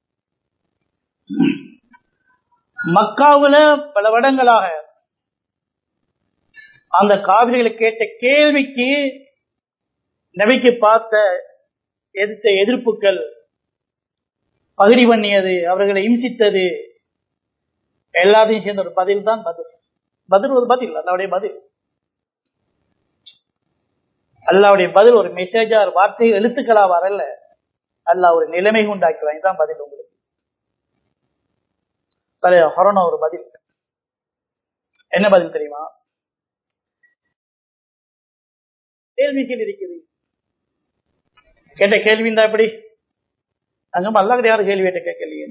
மக்காவுல பல வருடங்களாக அந்த காவிரிகளை கேட்ட கேள்விக்கு நபிக்கு பார்த்த எதிர்த்த எதிர்ப்புகள் பகுதி பண்ணியது அவர்களை இம்சித்தது எல்லாத்தையும் சேர்ந்த ஒரு பதில் தான் பதில் பதில் ஒரு பதில் அல்லாவுடைய பதில் அல்லாவுடைய பதில் ஒரு மெசேஜா ஒரு வார்த்தை எழுத்துக்களா வரல அல்ல ஒரு நிலைமை உண்டாக்குவாங்க தான் பதில் உங்களுக்கு ஹொரோனா ஒரு பதில் என்ன பதில் தெரியுமா கேள்விகள் இருக்குது கேட்ட கேள்வி இருந்தா எப்படி அங்க அல்லா கிடையாது கேள்வி கேட்ட கேட்கலையே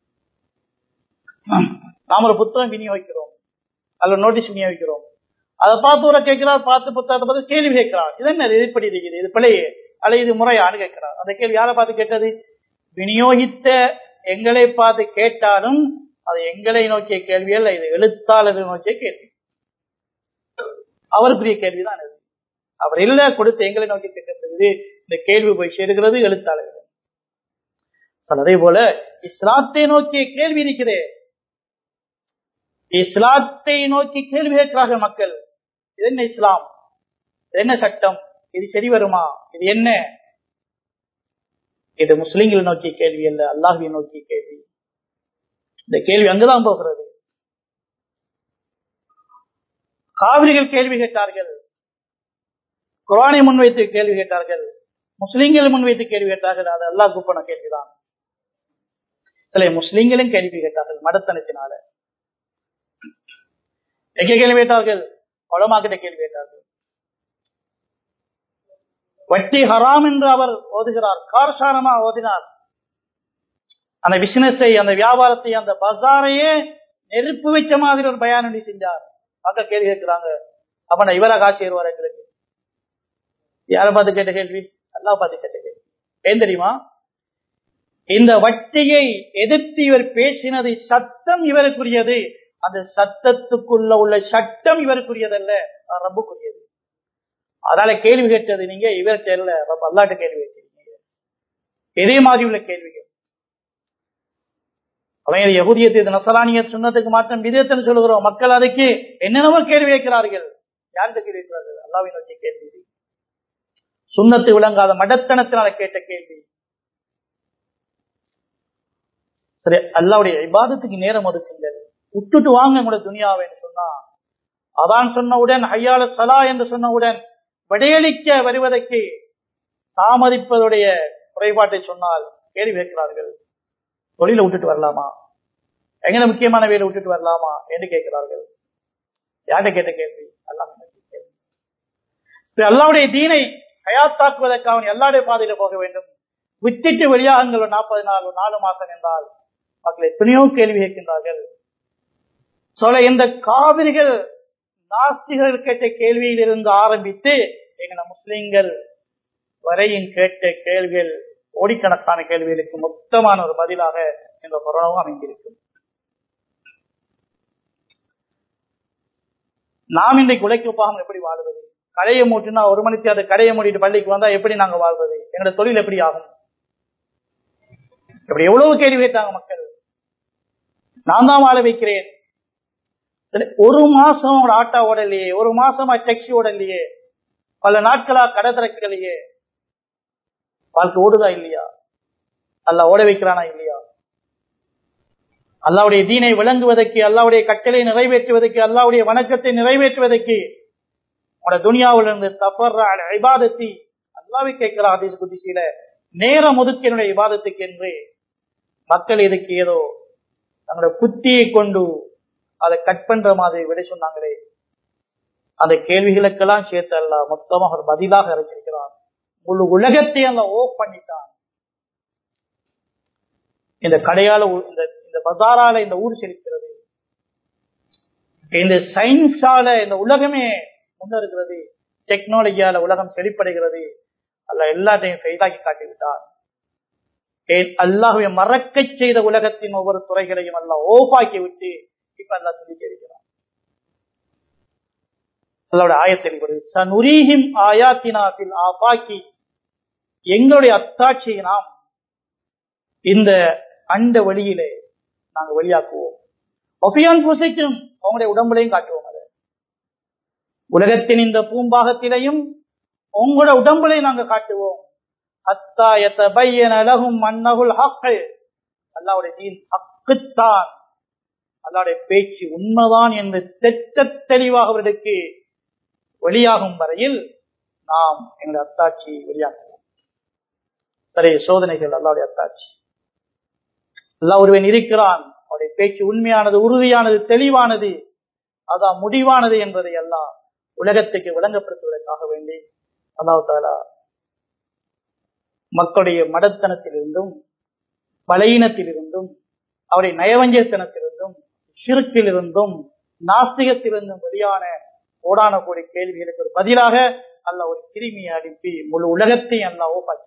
நாம ஒரு புத்தகம் விநியோகிக்கிறோம் அதுல நோட்டீஸ் விநியோகிக்கிறோம் அதை பார்த்து ஒரு கேட்கிறார் பார்த்து புத்தகத்தை பார்த்து கேள்வி கேட்கிறார் இது என்ன இது இப்படி இருக்குது இது பிள்ளையே அல்ல இது முறையானு கேட்கிறார் அந்த கேள்வி யாரை பார்த்து கேட்டது விநியோகித்த எங்களை பார்த்து கேட்டாலும் அது எங்களை நோக்கிய கேள்வி அல்ல இது எழுத்தாளரை நோக்கிய கேள்வி அவருக்குரிய கேள்விதான் இது அவர் இல்ல கொடுத்து எங்களை நோக்கி கேட்கப்படுகிறது இந்த கேள்வி போய் சேருகிறது எழுத்தாளர்கள் அதே போல இஸ்லாத்தை நோக்கிய கேள்வி இருக்கிறே இஸ்லாத்தை நோக்கி கேள்வி கேட்கிறார்கள் மக்கள் இது என்ன இஸ்லாம் இது என்ன சட்டம் இது சரி வருமா இது என்ன இது முஸ்லிம்களை நோக்கிய கேள்வி அல்ல அல்லாஹியை நோக்கிய கேள்வி இந்த கேள்வி அங்குதான் போகிறது காவிரிகள் கேள்வி கேட்டார்கள் குரானை முன்வைத்து கேள்வி கேட்டார்கள் முஸ்லிம்கள் முன்வைத்து கேள்வி கேட்டார்கள் அது அல்லாஹ் கூப்பின கேள்விதான் சில முஸ்லிம்களும் கேள்வி கேட்டார்கள் மடத்தனத்தினால எங்க கேள்வி கேட்டார்கள் கொலமாக்கிட்ட கேள்வி கேட்டார்கள் வட்டி ஹராம் என்று அவர் ஓதுகிறார் காரசாரமா ஓதினார் அந்த பிசினஸை அந்த வியாபாரத்தை அந்த பஜாரையே நெருப்பு வச்ச மாதிரி ஒரு பயானடி செஞ்சார் மக்கள் கேள்வி கேட்கிறாங்க அப்ப இவரா காட்சி வருவார் எங்களுக்கு யாரை பார்த்து கேட்ட கேள்வி அல்லா பார்த்து கேட்ட கேள்வி ஏன் தெரியுமா இந்த வட்டியை எதிர்த்து இவர் பேசினது சத்தம் இவருக்குரியது அந்த சத்தத்துக்குள்ள உள்ள சட்டம் இவருக்குரியதல்ல ரப்புக்குரியது அதனால கேள்வி கேட்டது நீங்க இவர்கிட்ட இல்ல ரப்ப அல்லாட்ட கேள்வி கேட்டீங்க இதே மாதிரி உள்ள கேள்விகள் அவங்க யகுதியத்தை நசரானிய சுண்ணத்துக்கு மாற்றம் விதயத்தன்னு சொல்லுகிறோம் மக்கள் அதுக்கு என்னென்னவோ கேள்வி கேட்கிறார்கள் யார்கிட்ட கேள்வி கேட்கிறார்கள் அல்லாவை நோக்கி கேள்வி சுண்ணத்து விளங்காத மடத்தனத்தினால கேட்ட கேள்வி சரி அல்லாவுடைய இபாதத்துக்கு நேரம் ஒதுக்குங்கள் விட்டுட்டு வாங்க உங்களோட துணியாவேன்னு சொன்னா அதான் சொன்னவுடன் ஐயால சலா என்று சொன்னவுடன் விடையளிக்க வருவதற்கு தாமதிப்பதுடைய குறைபாட்டை சொன்னால் கேள்வி கேட்கிறார்கள் தொழில விட்டுட்டு வரலாமா எங்க முக்கியமான வேலை விட்டுட்டு வரலாமா என்று கேட்கிறார்கள் யார்கிட்ட கேட்ட கேள்வி எல்லாம் அல்லாவுடைய தீனை ஹயாத்தாக்குவதற்காக எல்லாருடைய பாதையில போக வேண்டும் வித்திட்டு வெளியாகுங்கள் நாற்பது நாள் நாலு மாசம் என்றால் மக்கள் எத்தனையோ கேள்வி கேட்கின்றார்கள் சொல்ல இந்த காவிரிகள் நாஸ்திகர்கள் கேட்ட கேள்வியில் இருந்து ஆரம்பித்து எங்க முஸ்லிம்கள் வரையும் கேட்ட கேள்விகள் கோடிக்கணக்கான கேள்விகளுக்கு மொத்தமான ஒரு பதிலாக இந்த கொரோனாவும் அமைந்திருக்கும் நாம் இன்றைக்கு உழைக்க போகாமல் எப்படி வாழ்வது கடையை மூட்டினா ஒரு மணிக்கு அதை கடையை மூடிட்டு பள்ளிக்கு வந்தா எப்படி நாங்க வாழ்வது எங்களோட தொழில் எப்படி ஆகும் இப்படி எவ்வளவு கேள்வி கேட்டாங்க மக்கள் நான் தான் வாழ வைக்கிறேன் ஒரு மாசம் ஒரு ஆட்டா ஓடலையே ஒரு மாசமா டாக்ஸி ஓடலையே பல நாட்களா கடை திறக்கலையே வாழ்க்கை ஓடுதா இல்லையா அல்ல ஓட வைக்கிறானா இல்லையா அல்லாவுடைய தீனை விளங்குவதற்கு அல்லாவுடைய கட்டளை நிறைவேற்றுவதற்கு அல்லாவுடைய வணக்கத்தை நிறைவேற்றுவதற்கு உங்களோட துனியாவிலிருந்து தப்பற ஐபாதத்தி அல்லாவை கேட்கிறார் ஹதீஸ் குதிசியில நேரம் ஒதுக்கினுடைய விவாதத்துக்கு என்று மக்கள் இதுக்கு ஏதோ தங்களோட புத்தியை கொண்டு அதை கட் பண்ற மாதிரி விடை சொன்னாங்களே அந்த கேள்விகளுக்கெல்லாம் சேர்த்து அல்ல மொத்தமாக ஒரு பதிலாக இறக்கிருக்கிறான் முழு உலகத்தை அல்ல ஓஃப் பண்ணிட்டான் இந்த கடையால இந்த இந்த பஜாரால இந்த ஊர் செழிக்கிறது இந்த சயின்ஸால இந்த உலகமே முன்னேறுகிறது டெக்னாலஜியால உலகம் செழிப்படைகிறது அல்ல எல்லாத்தையும் ஃபெயிலாக்கி காட்டிவிட்டான் அல்லாஹுவை மறக்க செய்த உலகத்தின் ஒவ்வொரு துறைகளையும் அல்ல ஓஃபாக்கி விட்டு இப்ப அல்லா சொல்லி கேட்கிறான் அல்லாவோட ஆயத்தில் சனுரீஹிம் ஆயாத்தினாத்தில் ஆபாக்கி எங்களுடைய அத்தாட்சியை நாம் இந்த அண்ட வழியிலே நாங்க வெளியாக்குவோம் ஒஃபியான் பூசைக்கும் அவங்களுடைய உடம்புலையும் காட்டுவோம் அதை உலகத்தின் இந்த பூம்பாகத்திலையும் உங்களோட உடம்புலையும் நாங்க காட்டுவோம் அல்லாவுடைய தீன் ஹக்குத்தான் அல்லாவுடைய பேச்சு உண்மைதான் என்று தெட்ட தெளிவாக அவர்களுக்கு வெளியாகும் வரையில் நாம் எங்களுடைய அத்தாட்சி வெளியாக்குவோம் சரி சோதனைகள் அல்லாவுடைய அத்தாட்சி அல்லா ஒருவன் இருக்கிறான் அவருடைய பேச்சு உண்மையானது உறுதியானது தெளிவானது அதான் முடிவானது என்பதை எல்லாம் உலகத்துக்கு விளங்கப்படுத்துவதற்காக வேண்டி அல்லாஹ் தாலா மக்களுடைய மடத்தனத்திலிருந்தும் பலையினத்திலிருந்தும் அவருடைய நயவஞ்சத்தனத்திலிருந்தும் சிறுக்கிலிருந்தும் நாஸ்திகத்திலிருந்தும் வெளியான கோடான கோடி கேள்விகளுக்கு ஒரு பதிலாக அல்ல ஒரு கிருமியை அனுப்பி முழு உலகத்தையும் அல்ல ஓப்பாக்கி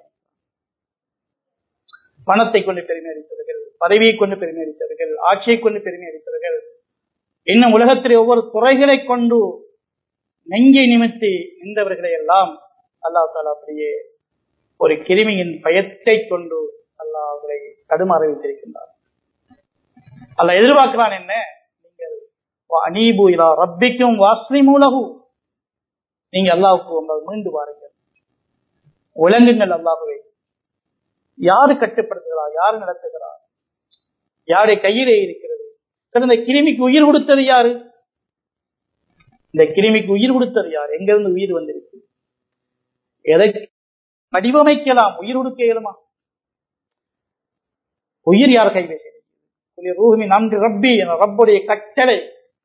பணத்தை கொண்டு பெருமை அளித்தவர்கள் பதவியை கொண்டு பெருமை அளித்தவர்கள் ஆட்சியை கொண்டு பெருமை அளித்தவர்கள் இன்னும் உலகத்திலே ஒவ்வொரு துறைகளை கொண்டு நெஞ்சை நிமித்தி நின்றவர்களை எல்லாம் அல்லா தாலா அப்படியே ஒரு கிருமியின் பயத்தை கொண்டு அல்லாஹ் அவரை கடுமாற வைத்திருக்கின்றார் அல்ல எதிர்பார்க்கிறான் என்ன நீங்கள் அனீபு இலா ரப்பிக்கும் வாஸ்லி மூலகு நீங்க அல்லாவுக்கு உங்கள் மீண்டு வாருங்கள் ஒழுங்குங்கள் அல்லாஹுவை யாரு கட்டுப்படுத்துகிறார் யாரு நடத்துகிறார் யாருடைய கையிலே இருக்கிறது இந்த கிருமிக்கு உயிர் கொடுத்தது யாரு இந்த கிருமிக்கு உயிர் கொடுத்தது யார் எங்கிருந்து உயிர் வந்திருக்கு எதை வடிவமைக்கலாம் உயிர் கொடுக்க இயலுமா உயிர் யார் கைவே ரூஹமி நன்றி ரப்பி என ரப்புடைய கட்டளை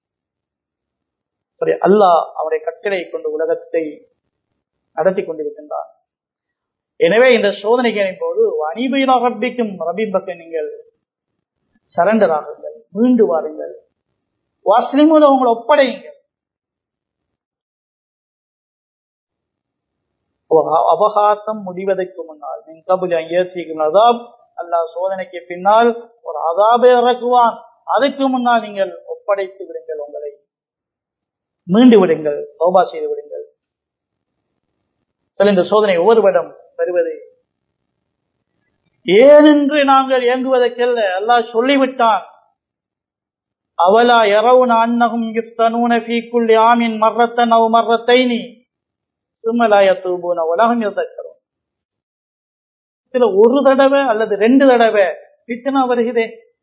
சரி அல்லாஹ் அவருடைய கட்டளை கொண்டு உலகத்தை நடத்தி கொண்டிருக்கின்றான் எனவே இந்த சோதனைகளின் போது அனிபையிலா ரப்பிக்கும் ரபி பக்கம் நீங்கள் சரண்டர் ஆகுங்கள் மீண்டு வாருங்கள் வாஸ்லிமூல உங்களை ஒப்படையுங்கள் அபகாசம் முடிவதற்கு முன்னால் மின் கபுல் ஐயர்த்திக்கும் அதாப் அல்லாஹ் சோதனைக்கு பின்னால் ஒரு அதாபை இறக்குவான் அதுக்கு முன்னால் நீங்கள் ஒப்படைத்து விடுங்கள் உங்களை மீண்டு விடுங்கள் சோபா செய்து விடுங்கள் இந்த சோதனை ஒவ்வொரு வருடம் வருவது ஏனென்று நாங்கள் இயங்குவதற்கல்ல அல்லாஹ் சொல்லிவிட்டான் அவலா எரவுன அன்னகும் யுப்தனூன ஃபீக்குள்ளி ஆமின் மர்ரத்தன் அவ் மர்ரத்தைனி சும்மலாய தூபூன உலகம் யோசிக்கிறோம் இதுல ஒரு தடவை அல்லது ரெண்டு தடவை பித்தனா வருகிறே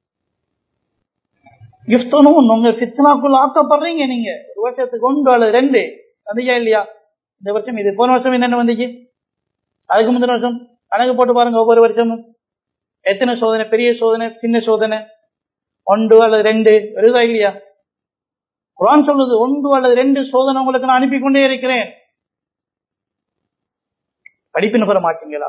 கிஃப்டனும் உங்க பித்தனாக்குள்ள ஆக்கப்படுறீங்க நீங்க ஒரு வருஷத்துக்கு ஒன்று அல்லது ரெண்டு வந்துச்சா இல்லையா இந்த வருஷம் இது போன வருஷம் என்னென்ன வந்துச்சு அதுக்கு முந்தின வருஷம் கணக்கு போட்டு பாருங்க ஒவ்வொரு வருஷமும் எத்தனை சோதனை பெரிய சோதனை சின்ன சோதனை ஒன்று அல்லது ரெண்டு வருதா இல்லையா குரான் சொல்லுது ஒன்று அல்லது ரெண்டு சோதனை உங்களுக்கு நான் அனுப்பி கொண்டே இருக்கிறேன் படிப்பின் பெற மாட்டீங்களா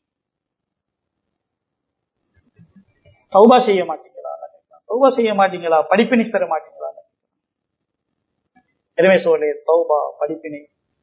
சௌபா செய்ய மாட்டீங்களா சௌபா செய்ய மாட்டீங்களா படிப்பினை பெற மாட்டீங்களா எனவே சோழே சௌபா படிப்பினை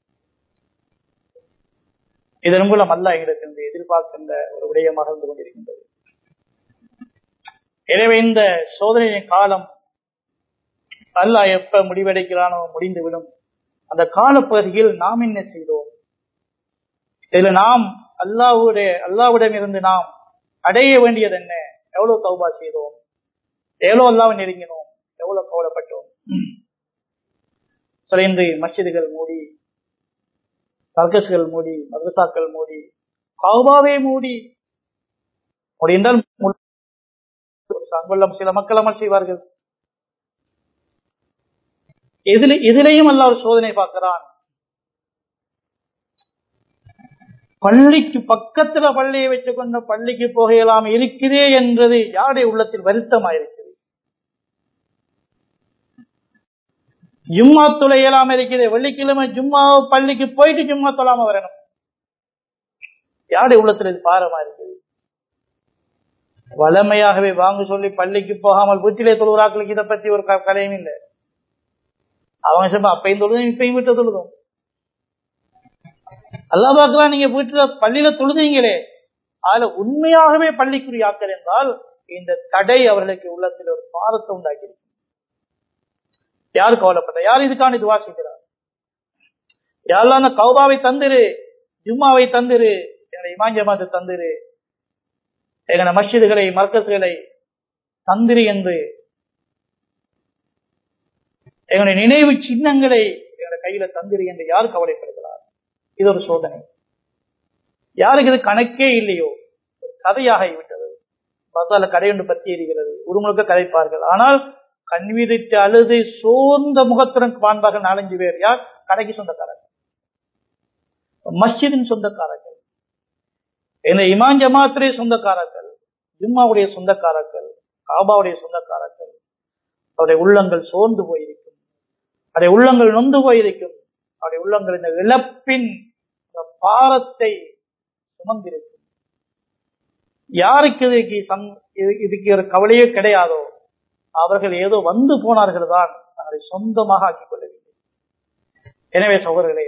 இதன் மூலம் அல்ல எங்களுக்கு எதிர்பார்க்கின்ற ஒரு விடயமாக இருந்து கொண்டிருக்கின்றது எனவே இந்த சோதனையின் காலம் அல்லாஹ் எப்ப முடிவெடுக்கிறானோ முடிந்துவிடும் அந்த காலப்பகுதியில் நாம் என்ன செய்தோம் இதுல நாம் அல்லாவுடைய அல்லாவிடம் இருந்து நாம் அடைய வேண்டியது என்ன எவ்வளவு தௌபா செய்தோம் எவ்வளவு அல்லாவை நெருங்கினோம் எவ்வளவு கவலைப்பட்டோம் சில இன்று மஸ்ஜிதுகள் மூடி சர்க்கஸ்கள் மூடி மதரசாக்கள் மூடி கௌபாவே மூடி முடிந்தால் அங்குள்ள சில மக்கள் அமல் செய்வார்கள் எதில எதிலையும் அல்ல ஒரு சோதனை பார்க்கிறான் பள்ளிக்கு பக்கத்துல பள்ளியை வச்சுக் கொண்டு பள்ளிக்கு போகலாம் இருக்கிறே என்றது யாருடைய உள்ளத்தில் வருத்தமாயிருக்கிறது ஜும்மா துளையலாம இருக்கிறது வெள்ளிக்கிழமை ஜும்மா பள்ளிக்கு போயிட்டு ஜும்மா தொழாம வரணும் யாருடைய உள்ளத்தில் இது பாரமா இருக்குது வளமையாகவே வாங்க சொல்லி பள்ளிக்கு போகாமல் வீட்டிலே தொழுகிறாக்களுக்கு இதை பத்தி ஒரு கதையும் இல்லை அவங்க சொல்ல அப்பையும் தொழுதும் இப்பையும் வீட்டை தொழுதும் அல்லா பார்க்கலாம் நீங்க வீட்டுல பள்ளியில தொழுதீங்களே அதுல உண்மையாகவே பள்ளிக்குரிய ஆக்கள் என்றால் இந்த தடை அவர்களுக்கு உள்ளத்தில் ஒரு பாரத்தை உண்டாக்கி யாரு கவலைப்பட்ட யார் இதுக்கான இது வாசிக்கிறார் யாரெல்லாம் அந்த கௌபாவை தந்துரு ஜும்மாவை தந்துரு எங்களை இமாஞ்சமாத்தை தந்துரு எங்களை மஸ்ஜிதுகளை மர்க்கசுகளை தந்திரி என்று எங்களுடைய நினைவு சின்னங்களை எங்களுடைய கையில தந்திரி என்று யார் கவலைப்படுகிறார் இது ஒரு சோதனை யாருக்கு இது கணக்கே இல்லையோ ஒரு கதையாக விட்டது பார்த்தால கதை ஒன்று பற்றி எரிகிறது ஒரு முழுக்க கதைப்பார்கள் ஆனால் கண்வீதிட்டு அழுது சோர்ந்த முகத்துடன் காண்பார்கள் நாலஞ்சு பேர் யார் கடைக்கு சொந்தக்காரர்கள் மஸ்ஜிதின் சொந்தக்காரர்கள் இந்த இமான் ஜமாத்துடைய சொந்தக்காரர்கள் ஜும்மாவுடைய சொந்தக்காரர்கள் காபாவுடைய சொந்தக்காரர்கள் அவருடைய உள்ளங்கள் சோர்ந்து போயிருக்கும் அவருடைய உள்ளங்கள் நொந்து போயிருக்கும் அவருடைய உள்ளங்கள் இந்த இழப்பின் பாரத்தை சுமந்திருக்கும் யாருக்கு இதுக்கு இதுக்கு ஒரு கவலையே கிடையாதோ அவர்கள் ஏதோ வந்து போனார்கள் தான் தங்களை சொந்தமாக ஆக்கிக் கொள்ளவில்லை எனவே சகோதரர்களே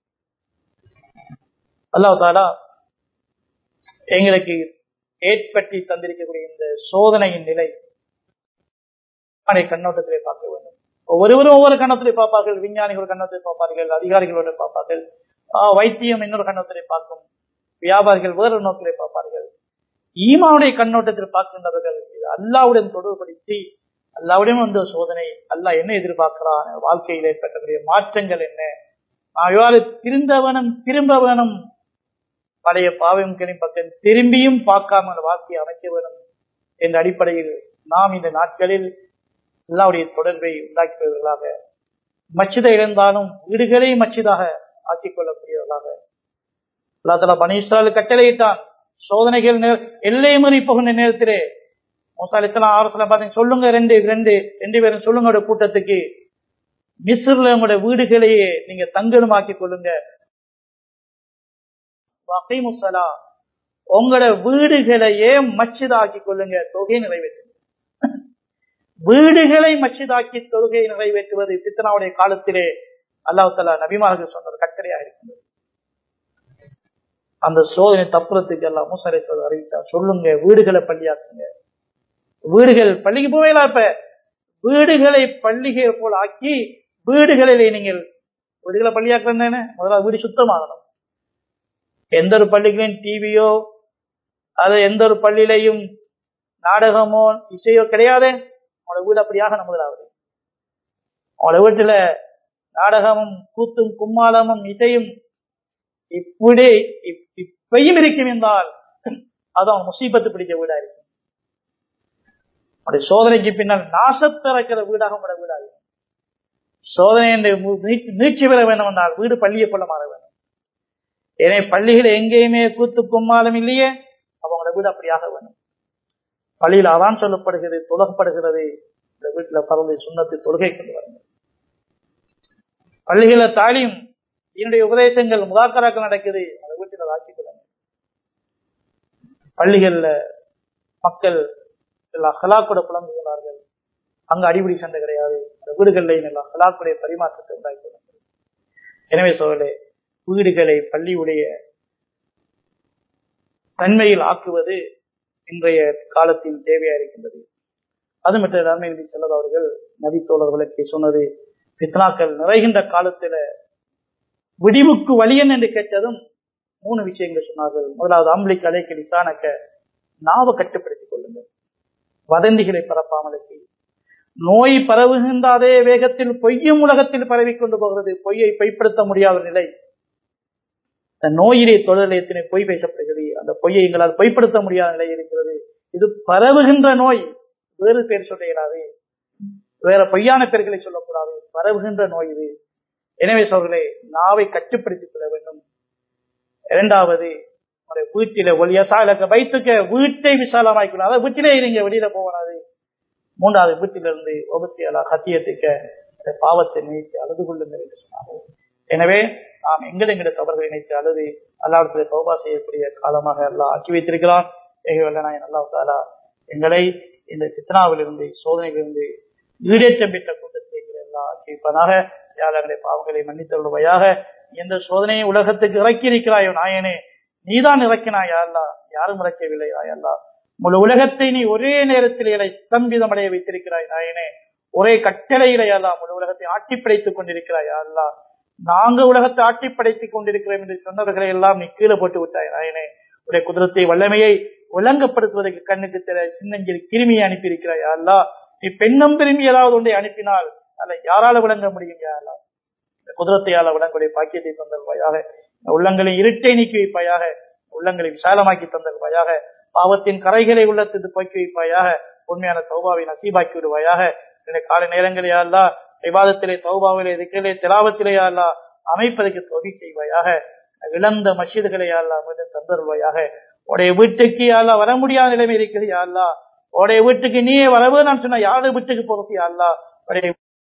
அல்லாஹ் தாலா எங்களுக்கு ஏற்பட்டி தந்திருக்கக்கூடிய இந்த சோதனையின் நிலை கண்ணோட்டத்திலே பார்க்க வேண்டும் ஒவ்வொருவரும் ஒவ்வொரு கண்ணத்திலே பார்ப்பார்கள் விஞ்ஞானிகள் கண்ணத்திலே பார்ப்பார்கள் அதிகாரிகளோட பார்ப்பார்கள் வைத்தியம் இன்னொரு கண்ணத்திலே பார்க்கும் வியாபாரிகள் வேறொரு நோக்கிலே பார்ப்பார்கள் ஈமாவுடைய கண்ணோட்டத்தில் பார்க்கின்றவர்கள் இது அல்லாவுடன் தொடர்படுத்தி அல்லாவுடன் வந்த சோதனை அல்லா என்ன எதிர்பார்க்கிறான் வாழ்க்கையில் ஏற்பட்டக்கூடிய மாற்றங்கள் என்ன நான் இவ்வாறு திருந்தவனும் திரும்ப வேணும் பழைய பாவம் பக்கம் திரும்பியும் பார்க்காம அந்த வாழ்க்கையை அமைக்க வேணும் என்ற அடிப்படையில் நாம் இந்த நாட்களில் அல்லாவுடைய தொடர்பை உண்டாக்கியவர்களாக மச்சிதை இழந்தாலும் வீடுகளே மச்சிதாக ஆக்கிக் கொள்ளக்கூடியவர்களாக அல்லா தலா பனீஸ்வரால் கட்டளையிட்டான் சோதனைகள் எல்லை மீறி போகின்ற நேரத்திலே மோசாலித்தலாம் ஆரோசனை பார்த்தீங்க சொல்லுங்க ரெண்டு ரெண்டு ரெண்டு பேரும் சொல்லுங்க கூட்டத்துக்கு மிஸ்ரில் உங்களுடைய வீடுகளையே நீங்க தங்கலுமாக்கி கொள்ளுங்க வகைமுசலா உங்களோட வீடுகளையே மச்சிதாக்கி கொள்ளுங்க தொகை நிறைவேற்று வீடுகளை மச்சிதாக்கி தொழுகை நிறைவேற்றுவது பித்தனாவுடைய காலத்திலே அல்லாஹ் தலா நபிமார்கள் சொன்ன ஒரு கட்டளையாக இருக்கின்றது அந்த சோதனை தப்புறத்துக்கு எல்லாம் மூசரைத்தது அறிவித்தார் சொல்லுங்க வீடுகளை பள்ளியாக்குங்க வீடுகள் பள்ளிக்கு போவேலா இப்ப வீடுகளை பள்ளிகள் போல் ஆக்கி வீடுகளிலே நீங்கள் வீடுகளை பள்ளியாக்குறேன்னு முதல்ல வீடு சுத்தமாகணும் எந்த ஒரு பள்ளிகளையும் டிவியோ அது எந்த ஒரு பள்ளியிலையும் நாடகமோ இசையோ கிடையாது அவங்களோட வீடு அப்படியாக முதலாவது அவங்களோட வீட்டுல நாடகமும் கூத்தும் கும்மாளமும் இசையும் இப்படி இப்பையும் இருக்கும் என்றால் அது அவன் முசீபத்து பிடிச்ச வீடா இருக்கும் அப்படி சோதனைக்கு பின்னால் நாசத்திறக்கிற வீடாக உங்களோட வீடாகும் சோதனை என்று நீட்சி பெற வேண்டும் என்றால் வீடு பள்ளியை போல மாற வேண்டும் எனவே பள்ளிகள் எங்கேயுமே கூத்து கும்மாலம் இல்லையே அவங்களோட வீடு அப்படியாக வேணும் பள்ளியில் அதான் சொல்லப்படுகிறது தொழகப்படுகிறது இந்த வீட்டுல பறந்து சுண்ணத்தை தொழுகை கொண்டு வரணும் பள்ளிகள தாலியும் என்னுடைய உபதேசங்கள் முதாக்கராக்கள் நடக்குது அந்த வீட்டில் ஆக்கிக் கொள்ளுங்க பள்ளிகள்ல மக்கள் எல்லாம் ஹலாக்கூட புலம்புகிறார்கள் அங்க அடிப்படை சண்டை கிடையாது அந்த வீடுகளில் எல்லாம் ஹலாக்குடைய பரிமாற்றத்தை உண்டாக்கி கொள்ளுங்கள் எனவே சோழலே வீடுகளை பள்ளியுடைய தன்மையில் ஆக்குவது இன்றைய காலத்தில் தேவையா இருக்கின்றது அது மட்டும் நன்மை செல்லது அவர்கள் நபித்தோழர்களுக்கு சொன்னது பித்னாக்கள் நிறைகின்ற காலத்துல விடிவுக்கு வழியன் என்று கேட்டதும் மூணு விஷயங்கள் சொன்னார்கள் முதலாவது அம்பளிக்கு அலைக்கு விசானக்க நாவை கட்டுப்படுத்திக் கொள்ளுங்கள் வதந்திகளை பரப்பாமலுக்கு நோய் பரவுகின்ற அதே வேகத்தில் பொய்யும் உலகத்தில் பரவிக் கொண்டு போகிறது பொய்யை பொய்ப்படுத்த முடியாத நிலை இந்த நோயிலே தொடரில் எத்தனை பொய் பேசப்படுகிறது அந்த பொய்யை எங்களால் பொய்ப்படுத்த முடியாத நிலை இருக்கிறது இது பரவுகின்ற நோய் வேறு பேர் சொல்ல இயலாது வேற பொய்யான பெயர்களை சொல்லக்கூடாது பரவுகின்ற நோய் இது எனவே சொல்களே நாவை கட்டுப்படுத்திக் கொள்ள வேண்டும் இரண்டாவது உங்களுடைய வீட்டில ஒளியசாலக்க வைத்துக்க வீட்டை விசாலமாக்கணும் அதாவது வீட்டிலே நீங்க வெளியில போகணாது மூன்றாவது வீட்டிலிருந்து ஒபத்தியலா கத்தியத்துக்க இந்த பாவத்தை நினைத்து அழுது கொள்ளுங்கள் என்று சொன்னார்கள் எனவே நாம் எங்கள் எங்களுடைய தவறுகளை நினைத்து அழுது அல்லாவிடத்திலே தௌபா செய்யக்கூடிய காலமாக எல்லாம் ஆக்கி வைத்திருக்கிறான் ஏகவல்லனாய் அல்லா தாலா எங்களை இந்த சித்தனாவிலிருந்து சோதனையிலிருந்து ஈடேற்றம் பெற்ற கூட்டத்தை எங்களை எல்லாம் ஆக்கி வைப்பதாக யாழங்களை பாவங்களை மன்னித்தருள்வையாக எந்த சோதனையை உலகத்துக்கு இறக்கி இருக்கிறாயோ நாயனே நீதான் இறக்கினாயா அல்லா யாரும் இறக்கவில்லை அல்லா முழு உலகத்தை நீ ஒரே நேரத்தில் இலை ஸ்தம்பிதம் அடைய வைத்திருக்கிறாய் நாயனே ஒரே கட்டளையிலே அல்லா முழு உலகத்தை ஆட்டி படைத்துக் கொண்டிருக்கிறாய் அல்லா நாங்க உலகத்தை ஆட்டி படைத்துக் கொண்டிருக்கிறோம் என்று சொன்னவர்களை எல்லாம் நீ கீழே போட்டு விட்டாய் நாயனே உடைய குதிரத்தை வல்லமையை ஒழுங்கப்படுத்துவதற்கு கண்ணுக்கு தெரிய சின்னஞ்சில் கிருமியை அனுப்பியிருக்கிறாய் அல்லா நீ பெண்ணும் திரும்பி ஏதாவது ஒன்றை அனுப்பினால் அல்ல யாரால விளங்க முடியும் யாரா குதிரத்தையால விளங்குடைய பாக்கியத்தை தந்தல்வாயாக உள்ளங்களை இருட்டை நீக்கி வைப்பாயாக உள்ளங்களை விசாலமாக்கி தந்தல்வாயாக பாவத்தின் கரைகளை உள்ளத்துக்கு போக்கி வைப்பாயாக உண்மையான சௌபாவை நசீபாக்கி விடுவாயாக இந்த கால நேரங்களே அல்லா விவாதத்திலே சௌபாவிலே இருக்கிறே திலாவத்திலே அல்லா அமைப்பதற்கு தொகை செய்வாயாக இழந்த மசீதுகளை அல்லா மீண்டும் தந்தருவாயாக உடைய வீட்டுக்கு அல்லா வர முடியாத நிலைமை இருக்கிறது அல்லா உடைய வீட்டுக்கு நீயே வரவே நான் சொன்ன யாரு வீட்டுக்கு போறது அல்லா உடைய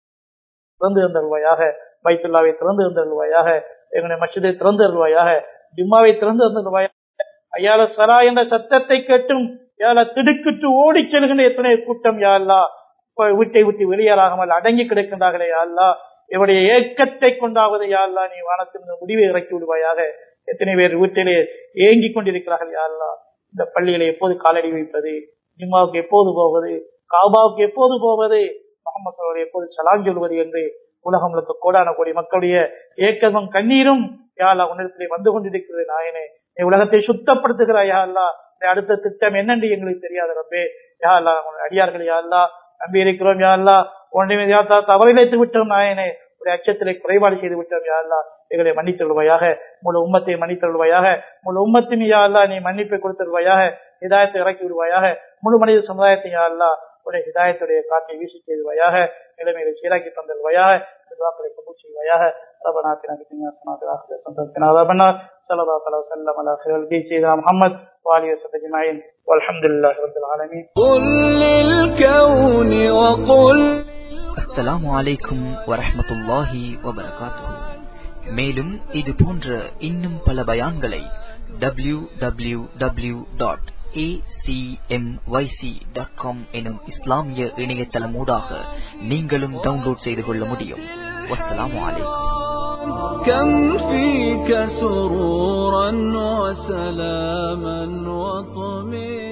திறந்து இருந்தருவாயாக பைத்துல்லாவை திறந்து இருந்தருவாயாக எங்களுடைய மசிதை திறந்து அருள்வாயாக ஜிம்மாவை திறந்து இருந்தருவாயாக ஐயால சரா என்ற சத்தத்தை கேட்டும் யால திடுக்கிட்டு ஓடி செல்கின்ற எத்தனை கூட்டம் யாழ்லா வீட்டை விட்டு வெளியேறாகாமல் அடங்கி கிடக்கின்றார்களே யாழ்லா இவருடைய ஏக்கத்தை கொண்டாவது யாழ்லா நீ வானத்திலிருந்து முடிவை இறக்கி விடுவாயாக எத்தனை பேர் வீட்டிலே ஏங்கிக் கொண்டிருக்கிறார்கள் யாழ்லா இந்த பள்ளியில எப்போது காலடி வைப்பது ஜிம்மாவுக்கு எப்போது போவது காபாவுக்கு எப்போது போவது முகமது எப்போது சலாம் சொல்வது என்று உலகம் முழுக்க கோடான கோடி மக்களுடைய ஏக்கமும் கண்ணீரும் யாழ்லா உன்னிடத்திலே வந்து கொண்டிருக்கிறது நாயனே நீ உலகத்தை சுத்தப்படுத்துகிறாய் யாழ்லா அடுத்த திட்டம் என்னென்று எங்களுக்கு தெரியாத ரப்பே யாழ்லா உன்னுடைய அடியார்கள் யாழ்லா நம்பி இருக்கிறோம் யாழ்லா உன்னுடைய யாத்தா தவறிழைத்து விட்டோம் நாயனே உடைய அச்சத்திலே குறைபாடு செய்து விட்டோம் யாழ்லா எங்களை மன்னித்தருள்வாயாக முழு உம்மத்தை மன்னித்தருள்வாயாக முழு உம்மத்தின் யாழ்லா நீ மன்னிப்பை கொடுத்தருவாயாக ஹிதாயத்தை இறக்கி விடுவாயாக முழு மனித சமுதாயத்தை யாழ்லா உடைய ஹிதாயத்துடைய காற்றை வீசி செய்துவாயாக நிலைமைகளை சீராக்கி தந்தருவாயாக துவாக்களை கபூல் செய்வாயாக ربنا اتنا في الدنيا حسنه وفي الاخره حسنه وقنا عذاب النار صلى الله عليه وسلم على خير الخلق سيدنا محمد واله وصحبه اجمعين والحمد لله رب العالمين قل للكون وقل அஸ்ஸலாமு அலைக்கும் வரஹ்மத்துல்லாஹி வபரகாத்துஹு மேலும் இது போன்ற இன்னும் பல பயான்களை W W W dot acmyc.com எனும் இஸ்லாமிய இணையதளமூடாக நீங்களும் டவுன்லோட் செய்து கொள்ள முடியும் வஸ்ஸலாமு அலைக்கும் كم فيك سرورا وسلاما وطمئنا